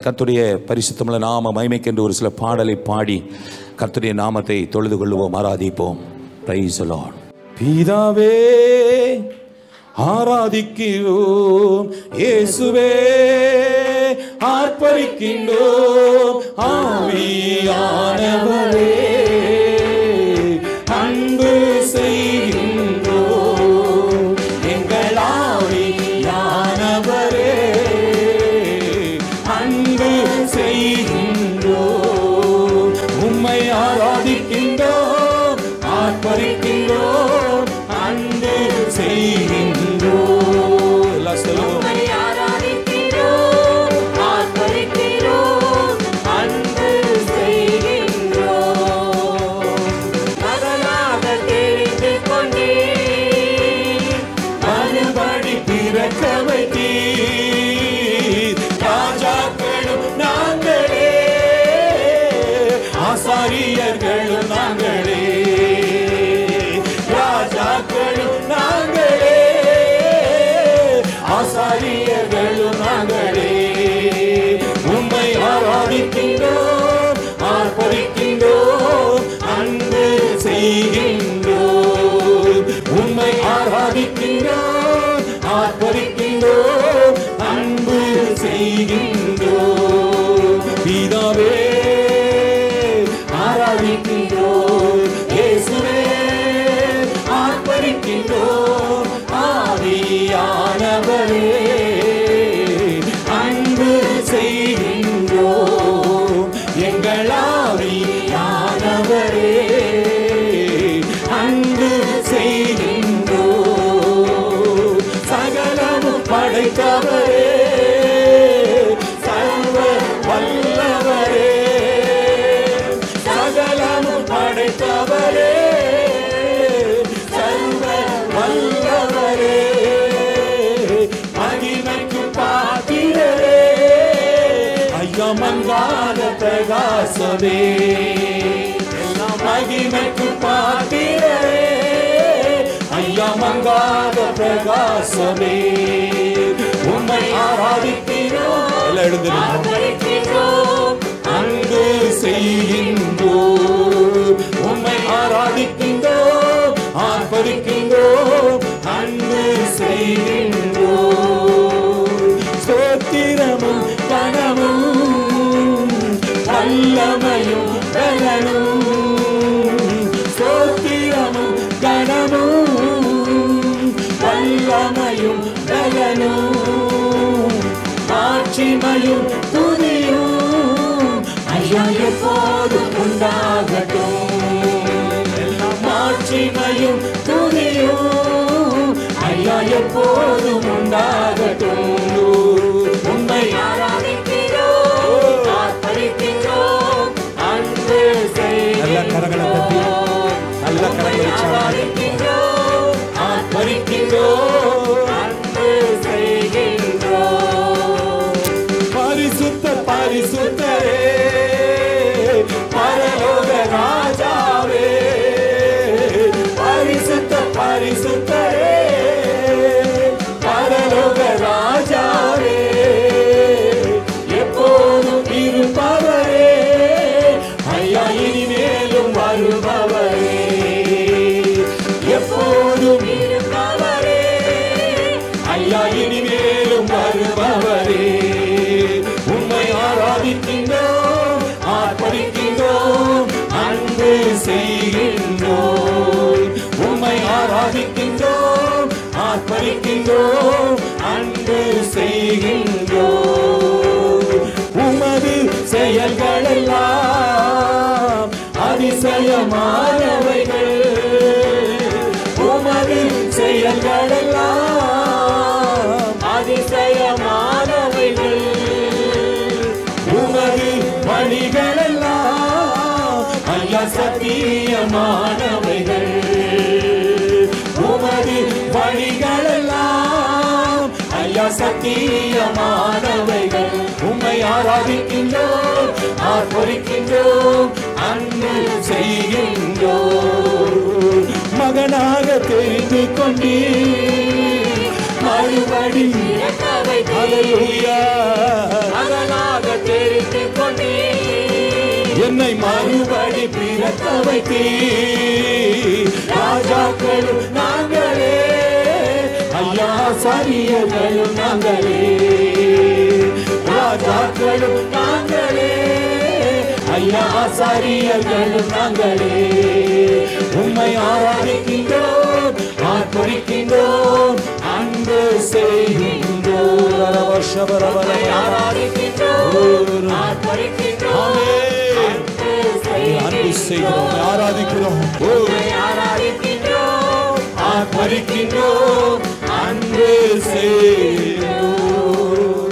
கர்த்தருடைய பரிசுத்தமுள்ள நாம மகிமைக்கென்று ஒரு சில பாடலை பாடி கர்த்தருடைய நாமத்தை தொழுது கொள்வோம் ஆராதிப்போம் பிரைஸ் லார்ட் பிதாவே ஆராதிக்கிறோம் இயேசுவே ஆர்ப்பரிக்கின்றோம் ஆவியானவரே அன்பு செய்கின்றோம் எங்கள் ஆவியானவரே அன்பு செய்கின்றோம் உம்மை ஆராதிக்கின்றோம் ஆர்ப்பரிக்கின்றோம் அன்பு செய்கின்றோம் எல்லாம் சொல்லுவோம் உம்மை ஆராதிக்கிறோம், ஆர்ப்பரிக்கிறோம், அன்பு செய்கின்றோம். மகனாக தெரிந்து கொண்டீர், மறுபடி பிறக்க வைத்தீர் ராஜாக்களும் நாங்களே ஆசாரியர்களும் நாங்களே ராஜாக்களும் நாங்களே ஆசாரியர்களும் நாங்களே உம்மை ஆராதிக்கின்றோம் ஆர்ப்பரிக்கின்றோம் அன்பு செய்கின்றோம் உம்மை ஆராதிக்கின்றோம் ஆர்ப்பரிக்கின்றோம் அன்பு செய்கின்றோம் பிதாவே ஆராதிக்கின்றோம் இயேசுவே ஆர்ப்பரிக்கின்றோம் ஆவியானவரே அன்பு செய்கின்றோம் எங்கள் ஆவியானவரே அன்பு செய்கின்றோம் சகலமும் படைத்தவரே சர்வ வல்லவரே சகலமும் படைத்தவரே சர்வ வல்லவரே மகிமைக்கு பாத்திரரே ஐயா மங்காத பிரகாசமே எல்லாம் மகிமைக்கு பாத்திரரே ஐயா மங்காத பிரகாசமே உண்மை ஆராதிக்கிறோம் எல்லாம் எழுந்திருக்கோம் ஆர்ப்பரிக்கிறோம், அன்பு செய்கின்றோம் உம்மை ஆராதிக்கின்றோம் ஆர்ப்பரிக்கின்றோம் அன்பு செய்கின்றோம் சோத்திரமும் கனமும் வல்லமையும் பலனும் சோத்திரமும் கனமும் வல்லமையும் பலனும் ஆட்சிமையும் துதியும் ஐயா எப்போதும் உண்டாகட்டும் எல்லாம் ஆட்சிமையும் துதியும் ஐயா எப்போதும் உண்டாகட்டும் உண்மை ஆராதிக்கிறோம், ஆர்ப்பரிக்கிறோம், அன்பு நல்ல கரங்களை தட்டி, செய்கின்றோம். நல்ல கரங்களை உற்சாகமாக ஆராதிக்கிறோம், ஆர்ப்பரிக்கின்றோம் அன்பு செய்கின்றோம். பரிசுத்த பரிசுத்தரே பரலோக ராஜாவே பரிசுத்த பரிசுத்தரே பரலோக ராஜாவே எப்போதும் இருப்பவரே ஐயா இனிமேலும் வருபவரே எப்போதும் இருப்பவரே, ஐயா இனிமேலும் வருபவரே உண்மை ஆராதிக்கின்றோம் ஆர்ப்பரிக்கின்றோம் அன்பு செய்கின்றோம் உண்மை ஆராதிக்கின்றோம் ஆர்ப்பரிக்கின்றோம் அன்பு செய்கின்றோம் உமது செயல்கள் எல்லாம் அதிசயமானவைகள் உமது செயல்கள் எல்லாம் அதிசயமானவைகள் உமது வழிகள் எல்லாம் ஐயா சத்தியமானவைகள் உமது வழிகள் எல்லாம் ஐயா சத்தியமானவைகள் உம்மை ஆராதிக்கின்றோம் ஆர்ப்பரிக்கின்றோம் அன்பு செய்கின்றோம் மகனாக தெரிந்து கொண்டீர் மறுபடி இறக்க வைத்தீர். Hallelujah. மகனாக கொண்டீர் என்னை மறுபடி பிறக்க வைத்தீர் ராஜாக்களும் நாங்களே ஐயா சரியர்களும் நாங்களே ராஜாக்களும் நாங்களே ஐயா சரியர்களும் நாங்களே உம்மை ஆராதிக்கின்றோம் ஆர்ப்பரிக்கின்றோம் அன்பு செய்கின்றோம் ரவஷபரவரவர. ஆராதிக்கின்றோம் ஆர்ப்பரிக்கின்றோம் ஆமென். அன்பு அன்பு செய்கிறோம் ஆராதிக்கிறோம் ஓ ஆராதிக்கின்றோம் ஆர்ப்பரிக்கின்றோம் அன்பு செய்கிறோம்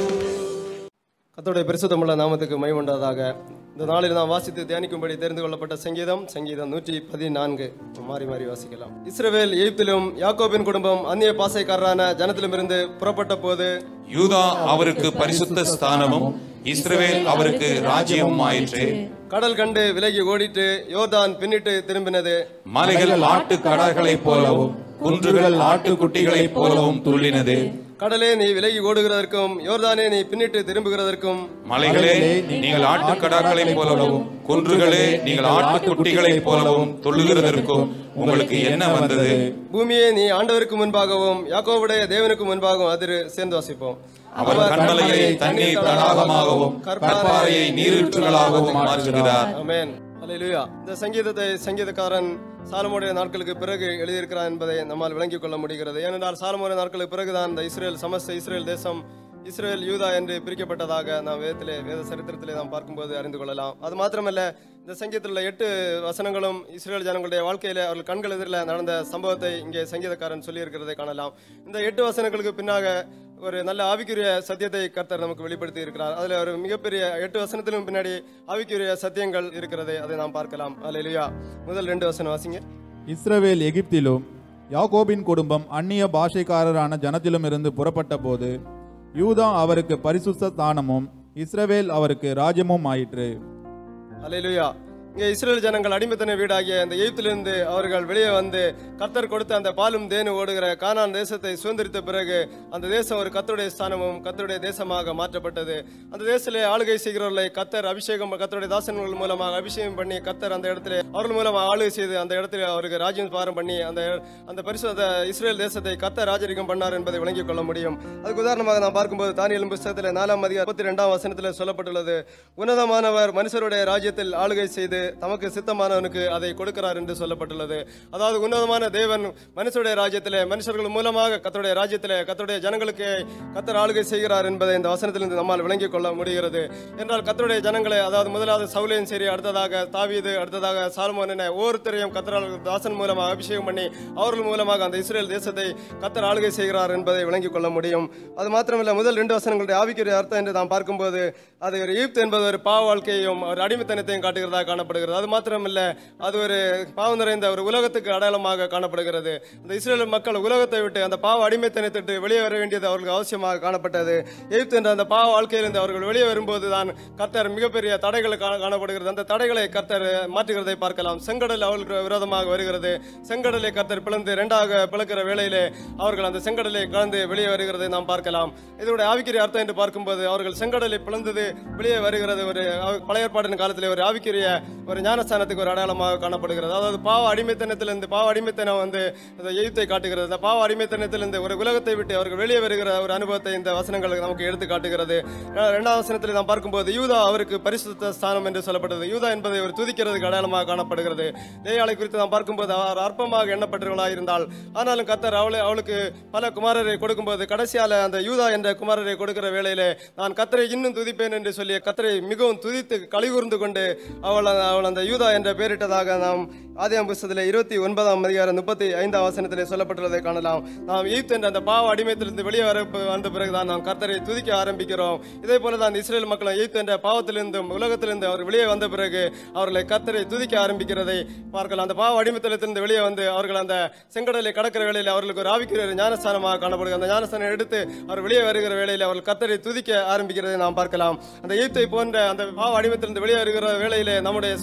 கர்த்தருடைய பரிசுத்தமுள்ள நாமத்துக்கு மைமண்டாதாக இந்த நாளில் நாம் வாசித்து தியானிக்கும்படி தெரிந்து கொள்ளப்பட்ட சங்கீதம் சங்கீதம் நூற்றி பதினான்கு மாறி மாறி வாசிக்கலாம் இஸ்ரவேல் எகிப்திலும் யாக்கோபின் குடும்பம் அந்நிய பாசைக்காரரான ஜனத்திலுமிருந்து புறப்பட்ட போது யூதா அவருக்கு பரிசுத்த ஸ்தானமும் இஸ்ரவேல் அவருக்கு ராஜ்யமும் ஆயிற்று கடல் கண்டு விலகி ஓடிட்டு யோர்தான் பின்னிட்டு திரும்பினது மலைகள் ஆட்டு கடல்களைப் போலவும் குன்றுகள் ஆட்டுக்குட்டிகளைப் போலவும் துள்ளினது கடலே நீ விலகி ஓடுகிறதற்கும் யோர்தானே நீ பின்னிட்டு திரும்புகிறதற்கும் மலைகளே நீங்கள் ஆட்டுக்கடாக்களைப் போலவும் குன்றுகளே நீங்கள் ஆட்டுக்குட்டிகளைப் போலவும் துள்ளுகிறதற்கும் உங்களுக்கு என்ன வந்தது பூமியே நீ ஆண்டவருக்கு முன்பாகவும் யாக்கோவுடைய தேவனுக்கு முன்பாகவும் அதிரு சேர்ந்து வாசிப்போம் அவர் கண்மலையை தண்ணீர் தடாகமாகவும் கற்பாறையை நீரூற்றுகளாகவும் மாற்றுகிறார் ஆமென் அல்லேலூயா இந்த சங்கீதத்தை சங்கீதக்காரன் சாலமோடைய நாட்களுக்கு பிறகு எழுதியிருக்கிறார் என்பதை நம்மால் விளங்கிக் கொள்ள முடிகிறது ஏனென்றால் சாலமோடைய நாட்களுக்கு பிறகுதான் இந்த இஸ்ரேல் சமஸ்த இஸ்ரேல் தேசம் இஸ்ரேல் யூதா என்று பிரிக்கப்பட்டதாக நாம் வேதத்திலே வேத சரித்திரத்திலே நாம் பார்க்கும்போது அறிந்து கொள்ளலாம் அது மாத்திரமல்ல இந்த சங்கீதத்தில் உள்ள எட்டு வசனங்களும் இஸ்ரேல் ஜனங்களுடைய வாழ்க்கையில அவர்கள் கண்கள் எதிரில் நடந்த சம்பவத்தை இங்கே சங்கீதக்காரன் சொல்லியிருக்கிறதை காணலாம் இந்த எட்டு வசனங்களுக்கு பின்னாக ஒரு நல்ல ஆவிக்குரிய சத்தியத்தை கர்த்தர் நமக்கு வெளிப்படுத்தி இருக்கிறார் அதுல ஒரு மிகப்பெரிய எட்டு வசனத்திலும் பின்னாடி ஆவிக்குரிய சத்தியங்கள் இருக்கிறது அதை நாம் பார்க்கலாம் அல்லேலூயா முதல் ரெண்டு வசனம் வாசிங்க இஸ்ரவேல் எகிப்திலும் யாக்கோபின் குடும்பம் அந்நிய பாஷைக்காரரான ஜனத்திலும் இருந்து புறப்பட்ட போது யூதா அவருக்கு பரிசுத்த ஸ்தானமும் இஸ்ரவேல் அவருக்கு ராஜ்யமும் ஆயிற்று அல்லேலூயா இங்கே இஸ்ரேல் ஜனங்கள் அடிமைத்தன வீடாகிய இந்த எகிப்திலிருந்து அவர்கள் வெளியே வந்து கர்த்தர் கொடுத்த அந்த பாலும் தேனு ஓடுகிற கானான் தேசத்தை சுதந்திரித்த பிறகு அந்த தேசம் ஒரு கத்தருடைய ஸ்தானமும் கத்தருடைய தேசமாக மாற்றப்பட்டது அந்த தேசத்திலே ஆளுகை செய்கிறவர்களை கத்தர் அபிஷேகம் கத்தருடைய தாசன்கள் மூலமாக அபிஷேகம் பண்ணி கத்தர் அந்த இடத்துல அவர்கள் மூலமாக ஆளுகை செய்து அந்த இடத்துல அவருக்கு ராஜ்யம் பாரம் பண்ணி அந்த அந்த பரிசுத்த இஸ்ரேல் தேசத்தை கத்தர் ராஜரிகம் பண்ணார் என்பதை விளங்கிக் கொள்ள முடியும் அதுக்கு உதாரணமாக நாம் பார்க்கும்போது தானியல் புஸ்தகத்தில் நாலாம் அதிகாரம் முப்பத்தி ரெண்டாம் வசனத்தில் சொல்லப்பட்டுள்ளது உன்னதமானவர் மனுஷருடைய ராஜ்யத்தில் ஆளுகை செய்து தமக்கு சித்தமானவனுக்கு அதை கொடுக்கிறார் என்று சொல்லப்பட்டுள்ளது அதாவது உன்னதமான தேவன் மனுஷருடைய ராஜ்யத்திலே மனுஷர்கள் மூலமாக கத்தருடைய ராஜ்யத்திலே கத்தருடைய ஜனங்களுக்கு கத்தர் ஆளுகை செய்கிறார் என்பதை இந்த வசனத்திலிருந்து நம்மால் விளங்கிக் கொள்ள முடிகிறது என்றால் கத்தருடைய ஜனங்களை அதாவது முதலாவது சவுலையும் சரி அடுத்ததாக தாவீது அடுத்ததாக சாலமோன் என ஒவ்வொருத்தரையும் கத்தரால் தாசன் மூலமாக அபிஷேகம் பண்ணி அவர்கள் மூலமாக அந்த இஸ்ரேல் தேசத்தை கத்தர் ஆளுகை செய்கிறார் என்பதை விளங்கிக் கொள்ள முடியும் அது மாத்திரமல்ல முதல் ரெண்டு வசனங்களுடைய ஆவிக்குரிய அர்த்தம் என்று நாம் பார்க்கும்போது அது ஒரு ஈப்த் என்பது ஒரு பாவ வாழ்க்கையும் ஒரு அடிமைத்தனத்தையும் காட்டுகிறதாக காணப்படுகிறது அது மாத்திரமல்ல அது ஒரு பாவம் நிறைந்த ஒரு உலகத்துக்கு அடையாளமாக காணப்படுகிறது அந்த இஸ்ரேல் மக்கள் உலகத்தை விட்டு அந்த பாவ அடிமைத்தனத்தை விட்டு வெளியே வர வேண்டியது அவர்களுக்கு அவசியமாக காணப்பட்டது எகிப்து என்ற அந்த பாவ வாழ்க்கையிலிருந்து அவர்கள் வெளியே வரும்போது தான் கர்த்தர் மிகப்பெரிய தடைகள் காண- காணப்படுகிறது அந்த தடைகளை கர்த்தர் மாற்றுகிறதை பார்க்கலாம் செங்கடல் அவர்களுக்கு விரோதமாக வருகிறது செங்கடலை கர்த்தர் பிளந்து இரண்டாக பிளக்கிற வேளையிலே அவர்கள் அந்த செங்கடலை கலந்து வெளியே வருகிறதை நாம் பார்க்கலாம் இதோட ஆவிக்குரிய அர்த்தம் என்று பார்க்கும்போது அவர்கள் செங்கடலை பிளந்தது வெளியே வருகிறது ஒரு ஆ- பழைய ஏற்பாட்டின் காலத்திலே ஒரு ஆவிக்குரிய ஒரு ஞானஸ்தானத்துக்கு ஒரு அடையாளமாக காணப்படுகிறது அதாவது பாவ அடிமைத்தனத்திலிருந்து பாவ அடிமைத்தனம் வந்து இந்த எய்த்தை காட்டுகிறது அந்த பாவ அடிமைத்தனத்திலிருந்து ஒரு உலகத்தை விட்டு அவர்கள் வெளியே வருகிற ஒரு அனுபவத்தை இந்த வசனங்கள் நமக்கு எடுத்து காட்டுகிறது அஹ் இரண்டாம் வசனத்தில் நாம் பார்க்கும்போது யூதா அவருக்கு பரிசுத்த ஸ்தானம் என்று சொல்லப்பட்டது யூதா என்பதை ஒரு துதிக்கிறதுக்கு அடையாளமாக காணப்படுகிறது லேயாளை குறித்து நாம் பார்க்கும்போது அவர் அற்பமாக எண்ணப்பட்டவர்களாக இருந்தால் ஆனாலும் கத்தர் அவளை அவளுக்கு பல குமாரரை கொடுக்கும்போது கடைசியால அந்த யூதா என்ற குமாரரை கொடுக்கிற வேளையிலே நான் கத்தரை இன்னும் துதிப்பேன் என்று சொல்லி கத்தரை மிகவும் துதித்து கலிகூர்ந்து கொண்டு அவள் அவள் அந்த யூதா என்ற பெயரிட்டதாக நாம் ஆதியாம் புஸ்தகத்தில் இருபத்தி ஒன்பதாம் அதிகாரம் முப்பத்தி ஐந்தாம் வசனத்திலே சொல்லப்பட்டுள்ளதை காணலாம் நாம் ஈத் என்ற அந்த பாவ அடிமையத்திலிருந்து வெளியே வர வந்த பிறகுதான் நாம் கர்த்தரை துதிக்க ஆரம்பிக்கிறோம் இதே போல தான் இஸ்ரேல் மக்களும் ஈத் என்ற பாவத்திலிருந்தும் உலகத்திலிருந்து அவர் வெளியே வந்த பிறகு அவர்களை கர்த்தரை துதிக்க ஆரம்பிக்கிறதை பார்க்கலாம் அந்த பாவ அடிமைத்தனத்திலிருந்து வெளியே வந்து அவர்கள் அந்த செங்கடலை கடக்கிற வேளையில் அவர்களுக்கு ஒரு ஆவிக்குரிய ஒரு ஞானஸ்தானமாக காணப்படுகிறது அந்த ஞானஸ்தானம் எடுத்து அவர் வெளியே வருகிற வேளையில் அவர்கள் கர்த்தரை துதிக்க ஆரம்பிக்கிறதை நாம் பார்க்கலாம் அந்த ஈத்தை போன்ற அந்த பாவ அடிமைத்திலிருந்து வெளியே வருகிற வேளையிலே நம்முடைய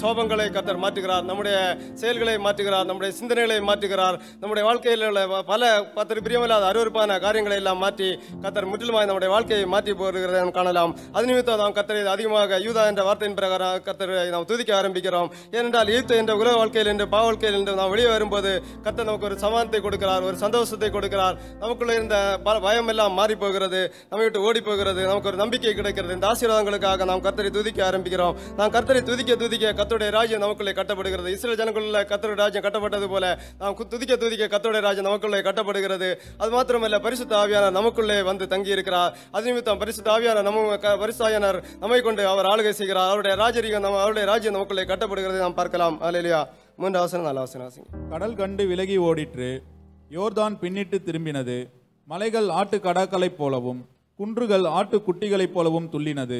சோபங்களை கத்தர் மாற்றுகிறார் நம்முடைய செயல்களை மாற்றுகிறார் நம்முடைய சிந்தனைகளை மாற்றுகிறார் நம்முடைய வாழ்க்கையில் உள்ள ப- பல கத்தர் பிரியமில்லாத அருவருப்பான காரியங்களை எல்லாம் மாற்றி கத்தர் முற்றிலுமாய் நம்முடைய வாழ்க்கையை மாற்றி போகிறதை நாம் காணலாம் அது நிமித்தம் நாம் கத்தரை அதிகமாக யூதா என்ற வார்த்தையின் பிரகாரம் கத்தரை நாம் துதிக்க ஆரம்பிக்கிறோம் ஏனென்றால் ஈத்து என்ற உலக வாழ்க்கையில் என்று பாவ வாழ்க்கையில் என்று நாம் வெளியே வரும்போது கத்தர் நமக்கு ஒரு சமானத்தை கொடுக்கிறார் ஒரு சந்தோஷத்தை கொடுக்கிறார் நமக்குள்ள இருந்த ப- பயம் எல்லாம் மாறி போகிறது நம்மை விட்டு ஓடி போகிறது நமக்கு ஒரு நம்பிக்கை கிடைக்கிறது இந்த ஆசீர்வாதங்களுக்காக நாம் கர்த்தரை துதிக்க ஆரம்பிக்கிறோம் நாம் கர்த்தரை துதிக்க துதிக்க கர்த்தருடைய ராஜ்யம் நமக்குள்ளே கட்டப்படுகிறது இஸ்ரேல் ஜனங்களுள்ள கர்த்தருடைய ராஜ்யம் கட்டப்பட்டது போல நாம் கு- துதிக்க துதிக்க கர்த்தருடைய ராஜ்யம் நமக்குள்ளே கட்டப்படுகிறது அது மாத்திரமல்ல பரிசுத்த ஆவியானவர் நமக்குள்ளே வந்து தங்கி இருக்கிறார் அது நிமித்தம் பரிசுத்த ஆவியானவர் நம்ம க- பரிசுத்த ஆவியானவர் நம்மை கொண்டு அவர் ஆளுகை செய்கிறார் அவருடைய ராஜரீகம் நம்ம அவருடைய ராஜ்யம் நமக்குள்ளே கட்டப்படுகிறதை நாம் பார்க்கலாம் அல்லேலூயா மூன்று அவசரம் நாலு அவசரம் வாசிங்க. கடல் கண்டு விலகி ஓடிற்று யோர்தான் பின்னிட்டு திரும்பினது மலைகள் ஆட்டு கடாக்களைப் போலவும் குன்றுகள் ஆட்டு குட்டிகளைப் போலவும் துள்ளினது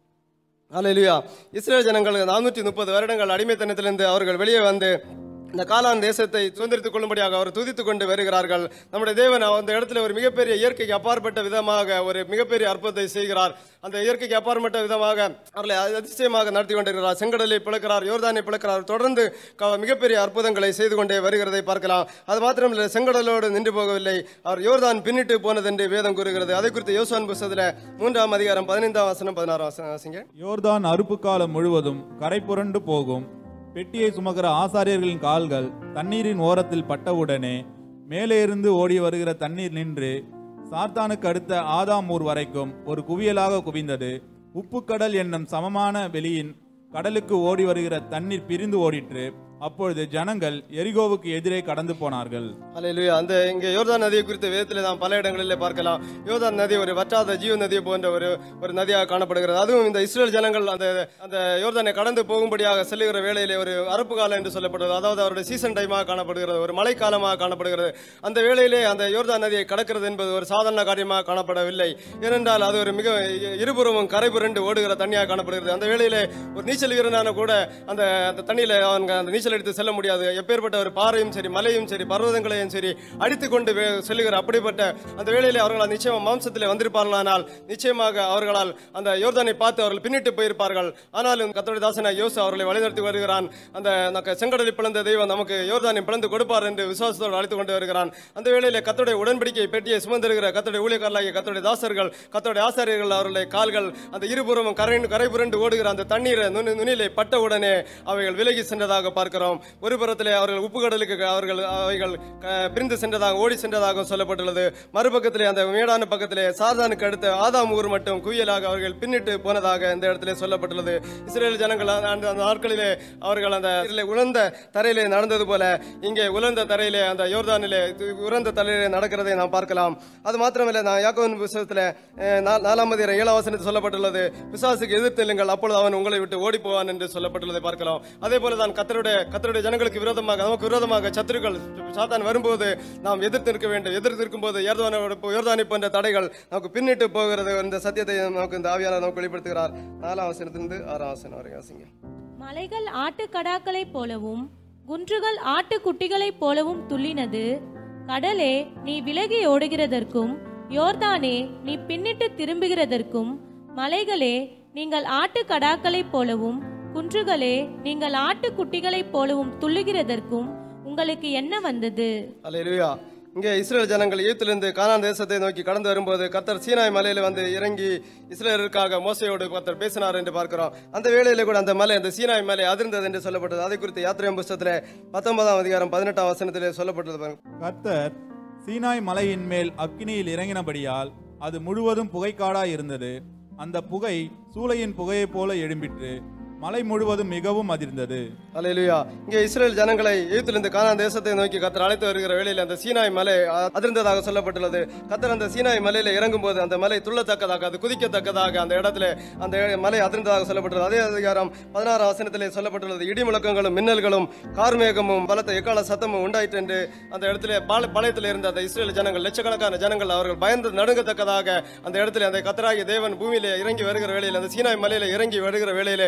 அல்லேலூயா இஸ்ரேல் ஜனங்கள் நானூற்றி முப்பது வருடங்கள் அடிமைத்தனத்திலிருந்து அவர்கள் வெளியே வந்து இந்த காலான் தேசத்தை சுதந்திரித்துக் கொள்ளும்படியாக அவர் துதித்துக் கொண்டு வருகிறார்கள் நம்முடைய தேவன் அந்த இடத்துல ஒரு மிகப்பெரிய இயற்கைக்கு அப்பாற்பட்ட விதமாக ஒரு மிகப்பெரிய அற்புதத்தை செய்கிறார் அந்த இயற்கைக்கு அப்பாற்பட்ட விதமாக அவர்களை அதிசயமாக நடத்தி கொண்டிருக்கிறார் செங்கடலை பிளக்கிறார் யோர்தானை பிளக்கிறார் தொடர்ந்து க- மிகப்பெரிய அற்புதங்களை செய்து கொண்டே வருகிறதை பார்க்கலாம் அது மாத்திரமில்லை செங்கடலோடு நின்று போகவில்லை அவர் யோர்தான் பின்னிட்டு போனது என்று வேதம் கூறுகிறது அதை குறித்து யோசுவான் புஸ்தகத்தில் மூன்றாம் அதிகாரம் பதினைந்தாம் வசனம் பதினாறாம் வசனம் வாசிங்க யோர்தான் அறுப்பு காலம் முழுவதும் கரை புரண்டு போகும் பெட்டியை சுமக்கிற ஆசாரியர்களின் கால்கள் தண்ணீரின் ஓரத்தில் பட்டவுடனே மேலே இருந்து ஓடி வருகிற தண்ணீர் நின்று சாத்தானுக்கு அடுத்த ஆதாமூர் வரைக்கும் ஒரு குவியலாக குவிந்தது உப்புக்கடல் என்னும் சமமான வெளியின் கடலுக்கு ஓடி வருகிற தண்ணீர் பிரிந்து ஓடிற்று அப்பொழுது ஜனங்கள் எரிகோவுக்கு எதிரே கடந்து போனார்கள் அல்லேலூயா அந்த இங்கே யோர்தான் நதியை குறித்த வேதத்தில் நாம் பல இடங்களிலே பார்க்கலாம் யோர்தான் நதி ஒரு வற்றாத ஜீவ நதியை போன்ற ஒரு ஒரு நதியாக காணப்படுகிறது அதுவும் இந்த இஸ்ரேல் ஜனங்கள் அந்த அந்த யோர்தானை கடந்து போகும்படியாக செல்லுகிற வேளையிலே ஒரு அரப்பு காலம் என்று சொல்லப்படுகிறது அதாவது அவருடைய சீசன் டைமாக காணப்படுகிறது ஒரு மழைக்காலமாக காணப்படுகிறது அந்த வேளையிலே அந்த யோர்தான் நதியை கடக்கிறது என்பது ஒரு சாதாரண காரியமாக காணப்படவில்லை ஏனென்றால் அது ஒரு மிக இருபுறமும் கரை புரண்டு ஓடுகிற தண்ணியாக காணப்படுகிறது அந்த வேளையிலே ஒரு நீச்சல் வீரனான கூட அந்த அந்த தண்ணியில அவன் அந்த நீச்சல் எடுத்து செல்ல முடியாது எப்பேற்பட்ட ஒரு பாறையும் சரி மலையும் சரி பர்வதங்களையும் சரி அடித்து கொண்டு வே- செல்லுகிற அப்படிப்பட்ட அந்த வேளையிலே அவர்கள் நிச்சயம் மாம்சத்திலே வந்திருப்பார்களானால் நிச்சயமாக அவர்களால் அந்த யோர்தானை பார்த்து அவர்கள் பின்னிட்டு போயிருப்பார்கள் ஆனாலும் கத்தோடைய தாசனாக யோசு அவர்களை வழிநடத்தி வருகிறான் அந்த நமக்கு செங்கடலை பிளந்த தெய்வம் நமக்கு யோர்தானை பிளந்து கொடுப்பார் என்று விசுவாசத்தோடு அழைத்து கொண்டு வருகிறான் அந்த வேளையிலே கத்தோடைய உடன்படிக்கை பெட்டியை சுமந்திருக்கிற கத்தோடைய ஊழியக்காரலாகிய கத்தோடைய தாசர்கள் கத்தோடைய ஆசாரியர்கள் அவர்களுடைய கால்கள் அந்த இருபுறமும் கரை கரை புரண்டு ஓடுகிற அந்த தண்ணீரை நுனி நுனியிலே பட்ட உடனே அவைகள் விலகி சென்றதாக பார்க்கிறோம் ஒரு புறத்திலே அவர்கள் உப்பு கடலுக்கு அவர்கள் அவைகள் க- பிரிந்து சென்றதாக ஓடி சென்றதாக சொல்லப்பட்டுள்ளது மறுபக்கத்திலே அந்த மேடான பக்கத்திலே சார்தானுக்கு அடுத்த ஆதாம் ஊர் மட்டும் குவியலாக அவர்கள் பின்னிட்டு போனதாக இந்த இடத்திலே சொல்லப்பட்டுள்ளது இஸ்ரேல் ஜனங்கள் அந்த அந்த நாட்களிலே அவர்கள் அந்த இதிலே உலர்ந்த தரையிலே நடந்தது போல இங்கே உலர்ந்த தரையிலே அந்த யோர்தானிலே இது உலர்ந்த தரையிலே நடக்கிறதை நாம் பார்க்கலாம் அது மாத்திரமல்ல நான் யாக்கோவின் புஸ்தகத்தில் அஹ், நா- நாலாம் அதிகாரம் ஏழாம் வசனத்தில் சொல்லப்பட்டுள்ளது பிசாசுக்கு எதிர்த்தெல்லுங்கள் அப்பொழுது அவன் உங்களை விட்டு ஓடி போவான் என்று சொல்லப்பட்டுள்ளதை பார்க்கலாம் அதே போல தான் கத்தருடைய கத்தருடைய ஜனங்களுக்கு விரோதமாக நமக்கு விரோதமாக சத்துருக்கள் சாத்தான் வரும்போது நாம் எதிர்த்து நிற்க வேண்டும் எதிர்த்து இருக்கும்போது யோர்தானோட யோர்தானி போன்ற தடைகள் நமக்கு பின்னிட்டு போகிறது இந்த சத்தியத்தை நமக்கு இந்த ஆவியாளர் நமக்கு வெளிப்படுத்துகிறார் நாலாம் வசனத்திலிருந்து ஆறாம் வசனம் வரை வாசிங்க மலைகள் ஆட்டுக்கடாக்களைப் போலவும் குன்றுகள் ஆட்டுக்குட்டிகளைப் போலவும் துள்ளினது கடலே நீ விலகி ஓடுகிறதற்கும் யோர்தானே நீ பின்னிட்டு திரும்புகிறதற்கும் மலைகளே நீங்கள் ஆட்டுக்கடாக்களைப் போலவும் குன்றுகளே நீங்கள் ஆட்டுக்குட்டிகளைப் போலவும் துள்ளுகிறதற்கும் உங்களுக்கு என்ன வந்தது அல்லேலூயா இங்கே இஸ்ரேல் ஜனங்கள் ஈத்திலிருந்து கானான் தேசத்தை நோக்கி கடந்து வரும்போது கர்த்தர் சீனாய் மலையில வந்து இறங்கி இஸ்ரேலருக்காக மோசையோடு கர்த்தர் பேசினார் என்று பார்க்கிறோம் அந்த வேளையில கூட அந்த மலை அந்த சீனாய் மலை அதிர்ந்தது என்று சொல்லப்பட்டது அதை குறித்து யாத்திரை புஸ்தகத்தில் பத்தொன்பதாம் அதிகாரம் பதினெட்டாம் வசனத்திலே சொல்லப்பட்டது பாருங்க. கர்த்தர் சீனாய் மலையின் மேல் அக்கினியில் இறங்கினபடியால் அது முழுவதும் புகைக்காடாய் இருந்தது அந்த புகை சூளையின் புகையைப் போல எழும்பிற்று மலை முழுவதும் மிகவும் அதிர்ந்தது அல்லேலூயா இங்கே இஸ்ரேல் ஜனங்களை எகிப்திலிருந்து கானான் தேசத்தை நோக்கி கத்தர் அழைத்து வருகிற வேளையில் அந்த சீனாய் மலை அ- அதிர்ந்ததாக சொல்லப்பட்டுள்ளது கத்தர் அந்த சீனாய் மலையில இறங்கும்போது அந்த மலை துள்ளத்தக்கதாக அது குதிக்கத்தக்கதாக அந்த இடத்துல அந்த மலை அதிர்ந்ததாக சொல்லப்பட்டுள்ளது அதே அதிகாரம் பதினாறாம் வசனத்திலே சொல்லப்பட்டுள்ளது இடி முழக்கங்களும் மின்னல்களும் கார்மேகமும் பலத்த எக்கால சத்தமும் உண்டாயிற்று என்று அந்த இடத்துல பால பாளையத்தில் இருந்த அந்த இஸ்ரேல் ஜனங்கள் லட்சக்கணக்கான ஜனங்கள் அவர்கள் பயந்து நடுங்கத்தக்கதாக அந்த இடத்துல அந்த கத்தராகிய தேவன் பூமியிலே இறங்கி வருகிற வேளையில் அந்த சீனாய் மலையில இறங்கி வருகிற வேளையிலே அந்த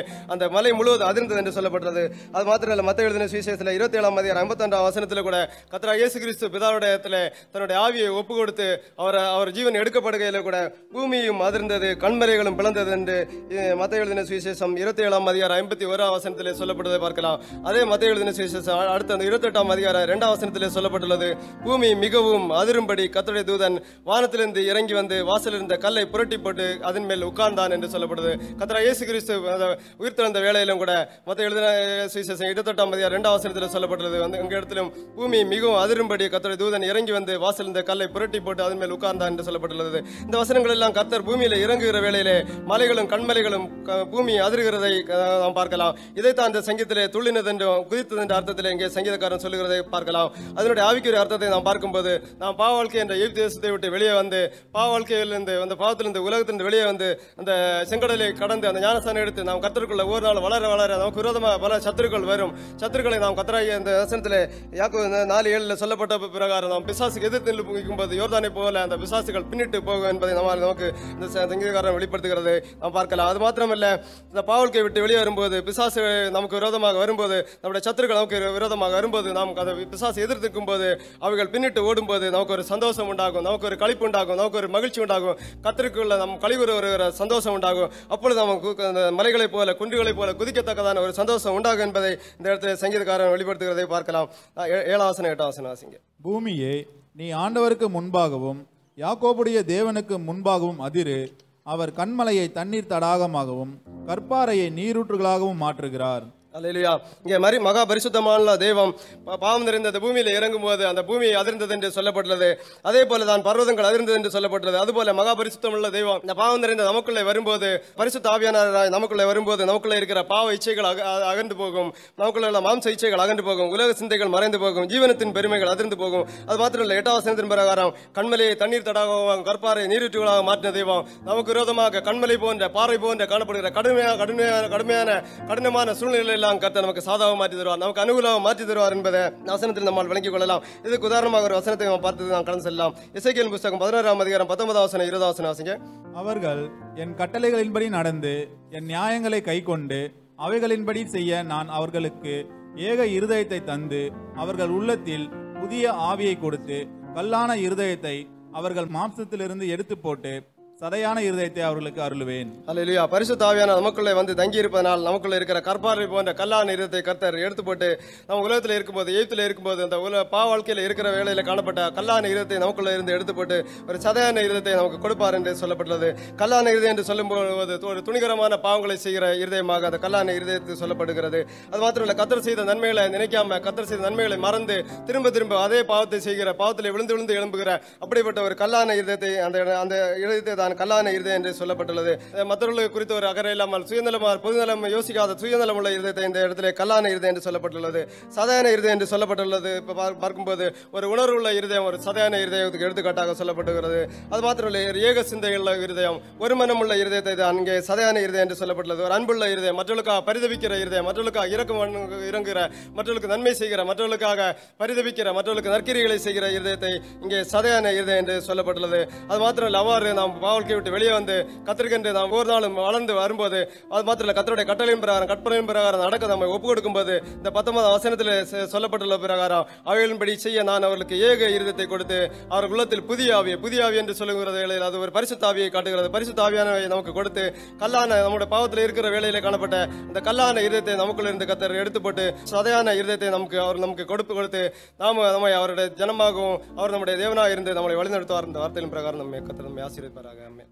அந்த மலை முழுவதும் அதிர்ந்தது என்று சொல்லப்பட்டது அது மாத்திரம் இல்ல மத்த எழுதின சுவிசேஷத்தில் இருபத்தி ஏழாம் அதிகாரம் ஐம்பத்தொன்றாம் வசனத்தில் கூட கத்ரா இயேசு கிறிஸ்து பிதாவுடைய இடத்துல தன்னுடைய ஆவியை ஒப்பு கொடுத்து அவர் அவர் ஜீவன் எடுக்கப்படுகையில் கூட பூமியும் அதிர்ந்தது கண்மறைகளும் பிளந்தது என்று அஹ், மத்த எழுதின சுவிசேஷம் இருபத்தி ஏழாம் அதிகாரம் ஐம்பத்தி ஓராம் வசனத்திலே சொல்லப்படுவதை பார்க்கலாம் அதே மத்த எழுதின சுவிசேஷம் அ- அடுத்த அந்த இருபத்தெட்டாம் அதிகாரம் இரண்டாம் வசனத்திலே சொல்லப்பட்டுள்ளது பூமி மிகவும் அதிரும்படி கர்த்தருடைய தூதன் வானத்திலிருந்து இறங்கி வந்து வாசலில் இருந்த கல்லை புரட்டி போட்டு அதன் மேல் உட்கார்ந்தான் என்று சொல்லப்படுது கத்ரா இயேசு கிறிஸ்து அந்த உயிர்த்தெழுந்த வேளையிலும் கூட மத்த எழுதின சுவிசேஷம் இருபத்தெட்டாம் அதிகாரம் இரண்டாம் வசனத்தில் சொல்லப்பட்டுள்ளது வந்து எங்க இடத்திலும் பூமி மிகவும் அதிரும்படி கர்த்தருடைய தூதன் இறங்கி வந்து வாசல் இந்த கல்லை புரட்டி போட்டு அதன் மேல் உட்கார்ந்தான் என்று சொல்லப்பட்டுள்ளது இந்த வசனங்கள் எல்லாம் கர்த்தர் பூமியில இறங்குகிற வேளையிலே மலைகளும் கண்மலைகளும் க- பூமி அதிர்கிறதை அஹ், நாம் பார்க்கலாம் இதைத்தான் அந்த சங்கீதத்திலே துள்ளினது என்றும் குதித்தது என்ற அர்த்தத்தில் இங்கே சங்கீதக்காரன் சொல்லுகிறதை பார்க்கலாம் அதனுடைய ஆவிக்குரிய அர்த்தத்தை நாம் பார்க்கும்போது நாம் பாவ வாழ்க்கை என்ற எகிப்து தேசத்தை விட்டு வெளியே வந்து பாவ வாழ்க்கையிலிருந்து அந்த பாவத்திலிருந்து உலகத்திலிருந்து வெளியே வந்து அந்த செங்கடலை கடந்து அந்த ஞானஸ்தானம் எடுத்து நாம் கத்தருக்குள்ள ஒவ்வொரு நாள் வளர வளர நமக்கு விரோதமாக பல சத்துருக்கள் வரும் சத்துருக்களை நாம் கத்தராகி அந்த வசனத்தில் யாக்கோ இந்த நாலு ஏழில் சொல்லப்பட்ட பிரகாரம் நாம் பிசாசுக்கு எதிர்த்து நிற்கும்போது யோர்தானை போல அந்த பிசாசுகள் பின்னிட்டு போகும் என்பதை நம்ம நமக்கு இந்த ச- சங்கீதக்காரன் வெளிப்படுத்துகிறது நாம் பார்க்கலாம் அது மாத்திரமல்ல இந்த பாவல்கை விட்டு வெளியே வரும்போது பிசாசு நமக்கு விரோதமாக வரும்போது நம்முடைய சத்துருக்கள் நமக்கு விரோதமாக வரும்போது நாம் அந்த பிசாசு எதிர்த்துக்கும் போது அவைகள் பின்னிட்டு ஓடும்போது நமக்கு ஒரு சந்தோஷம் உண்டாகும் நமக்கு ஒரு களிப்பு உண்டாகும் நமக்கு ஒரு மகிழ்ச்சி உண்டாகும் கத்திற்குள்ள நம் கழிவுற வருகிற சந்தோஷம் உண்டாகும் அப்பொழுது நமக்கு அந்த மலைகளைப் போல குன்றுகளைப் போல குதிக்கத்தக்கதான ஒரு சந்தோஷம் உண்டாகும் என்பதை இந்த இடத்துல சங்கீதக்காரன் வெளிப்படுத்துகிறதை பார்க்கலாம் ஆ, ஏ- ஏழாம் வசனம் எட்டாம் வசனம் வாசிங்க பூமியே நீ ஆண்டவருக்கு முன்பாகவும் யாக்கோபுடைய தேவனுக்கு முன்பாகவும் அதிரு அவர் கண்மலையை தண்ணீர் தடாகமாகவும் கற்பாறையை நீரூற்றுகளாகவும் மாற்றுகிறார் அல்லேலூயா இங்கே மரி மகா பரிசுத்தமான தெய்வம் பா- பாவம் நிறைந்த அந்த பூமியில் இறங்கும் போது அந்த பூமி அதிர்ந்தது என்று சொல்லப்பட்டுள்ளது அதே போல தான் பர்வதங்கள் அதிர்ந்தது என்று சொல்லப்பட்டுள்ளது அதுபோல மகா பரிசுத்தமுள்ள தெய்வம் இந்த பாவம் நிறைந்த நமக்குள்ளே வரும்போது பரிசுத்த ஆவியானவராய் நமக்குள்ளே வரும்போது நமக்குள்ளே இருக்கிற பாவ இச்சைகள் அக- அ- அகன்று போகும் நமக்குள்ள உள்ள மாம்ச இச்சைகள் அகன்று போகும் உலக சிந்தைகள் மறைந்து போகும் ஜீவனத்தின் பெருமைகள் அதிர்ந்து போகும் அது மாத்திரம் இல்லை எட்டாம் வசனத்தின் பிரகாரம் கண்மலையை தண்ணீர் தடாகவும் கற்பாறை நீரூற்றுகளாக மாற்றின தெய்வம் நமக்கு விரோதமாக கண்மலை போன்ற பாறை போன்ற காணப்படுகிற கடுமையான கடுமையான கடுமையான கடினமான சூழ்நிலை எல்லாம் கர்த்தர் நமக்கு சாதாவை மாற்றி தருவார் நமக்கு அனுகூலமாக மாற்றி தருவார் என்பதை இந்த வசனத்தில் நம்மால் விளங்கிக் கொள்ளலாம் இதுக்கு உதாரணமாக ஒரு வசனத்தை நாம் பார்த்து நாம் கடந்து செல்லலாம் இசைக்கியல் புஸ்தகம் பதினோராம் அதிகாரம் பத்தொன்பதாம் வசனம் இருபதாம் வசனம் வாசிங்க அவர்கள் என் கட்டளைகளின்படி நடந்து என் நியாயங்களை கைக்கொண்டு அவைகளின்படி செய்ய நான் அவர்களுக்கு ஏக இருதயத்தை தந்து அவர்கள் உள்ளத்தில் புதிய ஆவியை கொடுத்து கல்லான இருதயத்தை அவர்கள் மாம்சத்திலிருந்து எடுத்து போட்டு சதையான இருதயத்தை அவர்களுக்கு அருளுவேன் அல்லேலூயா பரிசுத்த ஆவியான நமக்குள்ளே வந்து தங்கி இருப்பதனால் நமக்குள்ளே இருக்கிற கற்பாறை போன்ற கல்லான இருதத்தை கர்த்தர் எடுத்து போட்டு நம்ம உலகத்தில் இருக்கும்போது எய்த்தில் இருக்கும்போது அந்த உல பா வாழ்க்கையில் இருக்கிற வேளையில் காணப்பட்ட கல்லான இருதத்தை நமக்குள்ளே இருந்து எடுத்து போட்டு ஒரு சதையான இருதத்தை நமக்கு கொடுப்பார் என்று சொல்லப்பட்டுள்ளது கல்லான இருதயம் என்று சொல்லும்போது ஒரு துணிகரமான பாவங்களை செய்கிற இருதயமாக அந்த கல்லான இருதயத்தில் சொல்லப்படுகிறது அது மாத்திரமல்ல கத்தர் செய்த நன்மைகளை நினைக்காம கத்தர் செய்த நன்மைகளை மறந்து திரும்ப திரும்ப அதே பாவத்தை செய்கிற பாவத்தில் விழுந்து விழுந்து எழும்புகிற அப்படிப்பட்ட ஒரு கல்லான இருதயத்தை அந்த அந்த இருதயத்தை தான் கல்லான இருதயம் என்று சொல்லப்பட்டுள்ளது அஹ் மற்றவர்களுக்கு குறித்து ஒரு அக்கறை இல்லாமல் சுயநலமாக பொதுநலம் யோசிக்காத சுயநலம் உள்ள இருதயத்தை இந்த இடத்துல கல்லான இருதயம் என்று சொல்லப்பட்டுள்ளது சாதாரண இருதயம் என்று சொல்லப்பட்டுள்ளது இப்போ பார்- பார்க்கும்போது ஒரு உணர்வுள்ள இருதயம் ஒரு சாதாரண இருதயத்துக்கு எடுத்துக்காட்டாக சொல்லப்பட்டுகிறது அது மாத்திரமல்ல ஒரு ஏக சிந்தையுள்ள இருதயம் ஒரு மனமுள்ள இருதயத்தை தான் அங்கே சதையான இருதயம் என்று சொல்லப்பட்டுள்ளது ஒரு அன்புள்ள இருதயம் மற்றவர்களுக்காக பரிதவிக்கிற இருதயம் மற்றவர்களுக்காக இறக்கம் பண்ணு- இறங்குகிற மற்றவர்களுக்கு நன்மை செய்கிற மற்றவர்களுக்காக பரிதவிக்கிற மற்றவர்களுக்கு நற்கிரிகளை செய்கிற இருதயத்தை இங்கே சதையான இருதயம் என்று சொல்லப்பட்டுள்ளது அது மாத்திரம் இல்ல அவ்வாறு நாம் வாழ்க்கை விட்டு வெளியே வந்து கத்திருக்கின்ற நாம் ஒவ்வொரு நாளும் வளர்ந்து வரும்போது அது மாத்திரம் இல்ல கத்தருடைய கட்டளையின் பிரகாரம் கற்பனையின் பிரகாரம் நடக்க நம்ம ஒப்பு கொடுக்கும்போது இந்த பத்தொன்பதாம் வசனத்தில் செ- சொல்லப்பட்டுள்ள பிரகாரம் அவைகளின்படி செய்ய நான் அவர்களுக்கு ஏக இருதயத்தை கொடுத்து அவர்கள் உள்ளத்தில் புதிய ஆவியை புதிய ஆவி என்று சொல்லுகிறது வேளையில் அது ஒரு பரிசுத்த ஆவியை காட்டுகிறது பரிசுத்த ஆவியானவை நமக்கு கொடுத்து கல்லான நம்முடைய பாவத்தில் இருக்கிற வேளையில காணப்பட்ட அந்த கல்லான இருதயத்தை நமக்குள்ள இருந்து கத்தர் எடுத்து போட்டு சதையான இருதயத்தை நமக்கு அவர் நமக்கு கொடுப்பு கொடுத்து நாம நம்மை அவருடைய ஜனமாகவும் அவர் நம்முடைய தேவனாக இருந்து நம்மளை வழிநடத்துவார் இந்த வார்த்தையின் பிரகாரம் நம்மை கத்தர் நம்மை ஆசீர்வதிப்பாராக ஆமென்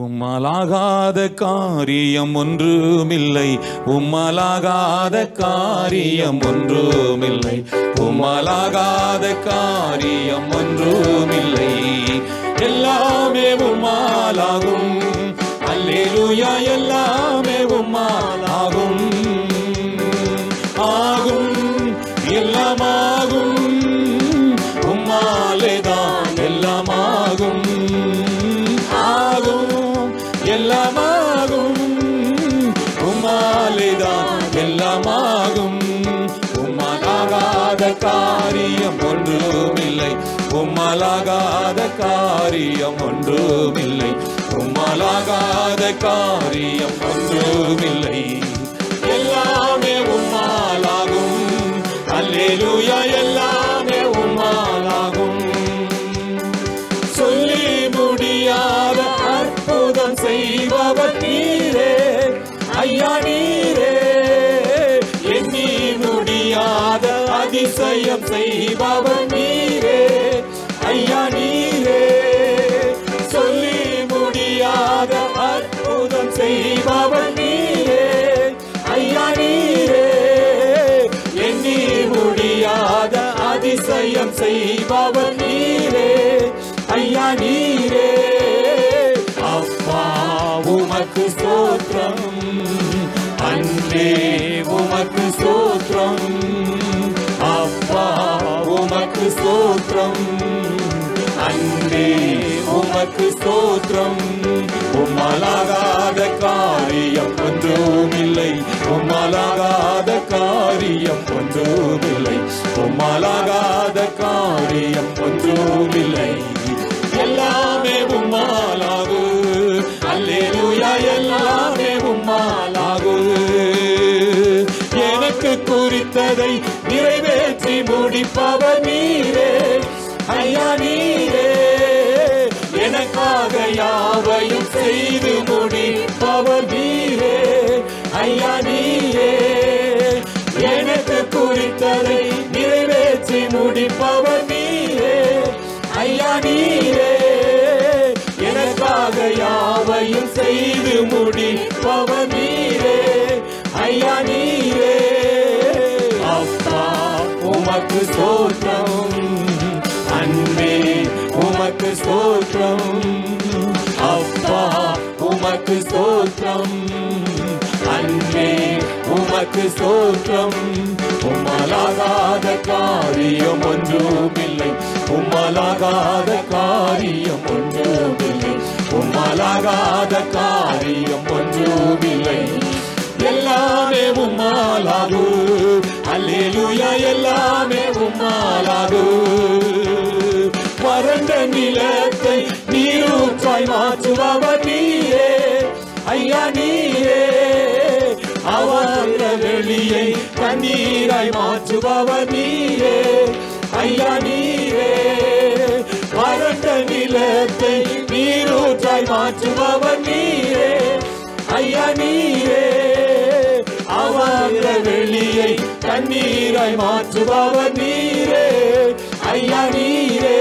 உம்மலாகாத காரியம் ஒன்றுமில்லை உம்மலாகாத காரியம் ஒன்றுமில்லை உம்மலாகாத காரியம் ஒன்றுமில்லை எல்லாமே உம்மாலாகும் அல்லேலூயா எல்லாமே உம்மாலாகும் ஆகும் எல்லாமாகும் உம்மாலேதான் எல்லாமாகும் ஆகும் எல்லாமாகும் உம்மாலேதான் எல்லாமாகும் உம்மலாகாத காரியம் ஒன்றுமில்லை உம்மலாகாத காரியம் ஒன்றுமில்லை உம்மலாகாத காரியம் ஒன்றுமில்லை எல்லா ஐயா நீரே எண்ணி முடியாத அதிசயம் செய்பவர் நீரே ஐயா நீரே சொல்லி முடியாத அற்புதம் செய்பவர் நீரே ஐயா நீரே எண்ணி முடியாத அதிசயம் செய்பவர் நீரே ஐயா நீரே அப்பா உமக்கு ஸ்தோத்திரம் அன்பே உமக்கு ஸ்தோத்திரம் அப்பா உமக்கு ஸ்தோத்திரம் அன்பே உமக்கு ஸ்தோத்திரம் உம்மலாகாத காரியம் ஒன்றுமில்லை உம்மலாகாத காரியம் ஒன்றுமில்லை உம்மலாகாத காரியம் ஒன்றுமில்லை எல்லாமே உம்மாலாகு அல்லேலூயா எல்லாமே உம்மாலாகு எனக்கு குறித்ததை நிறைவேற்றி முடிப்பவர் நீரே ஐயா நீரே எனக்காக யாவையும் செய்து முடிப்பவர் நீரே ஐயா நீரே எனக்கு குறித்ததை நிறைவேற்றி முடிப்பவர் நீரே ஐயா நீரே எனக்காக யாவையும் செய்து முடிப்பவர் நீரே ஐயா நீரே அப்பா உமக்கு ஸ்தோத்திரம் அன்பே உமக்கு ஸ்தோத்திரம் அப்பா உமக்கு ஸ்தோத்திரம் அன்பே உமக்கு ஸ்தோத்திரம் உம்மலாகாத காரியம் ஒன்றுமில்லை உம்மலாகாத காரியம் ஒன்றுமில்லை உம்மலாகாத காரியம் ஒன்றுமில்லை எல்லாமே உம்மாலாகு அல்லேலூயா எல்லாமே உம்மாலாகு வறண்ட நிலத்தை நீரூற்றாய் மாற்றுபவர் நீரே ஐயா நீரே அவர வெளியை கண்ணீராய் மாற்றுபவர் நீரே ஐயா நீரே வறண்ட நிலத்தை நீரூற்றாய் மாற்றுபவர் நீரே ஐயா நீரே அவர வெளியை கண்ணீராய் மாற்றுபவர் நீரே ஐயா நீரே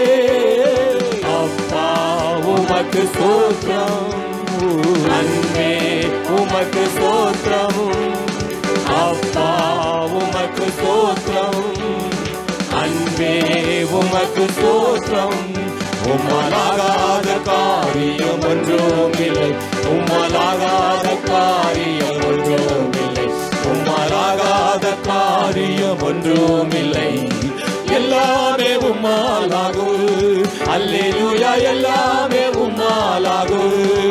அப்பா உமக்கு சோத்திரம் அன்பே உமக்கு சோத்திரம் அப்பா உமக்கு சோத்திரம் அன்பே உமக்கு சோத்திரம் உம்மலாகாத காரியம் ஒன்றுமில்லை உம்மலாகாத காரியம் ஒன்றுமில்லை உம்மலாகாத காரியம் ஒன்றுமில்லை எல்லாமே உம்மாலாகு அல்லேலூயா எல்லாமே உம்மாலாகு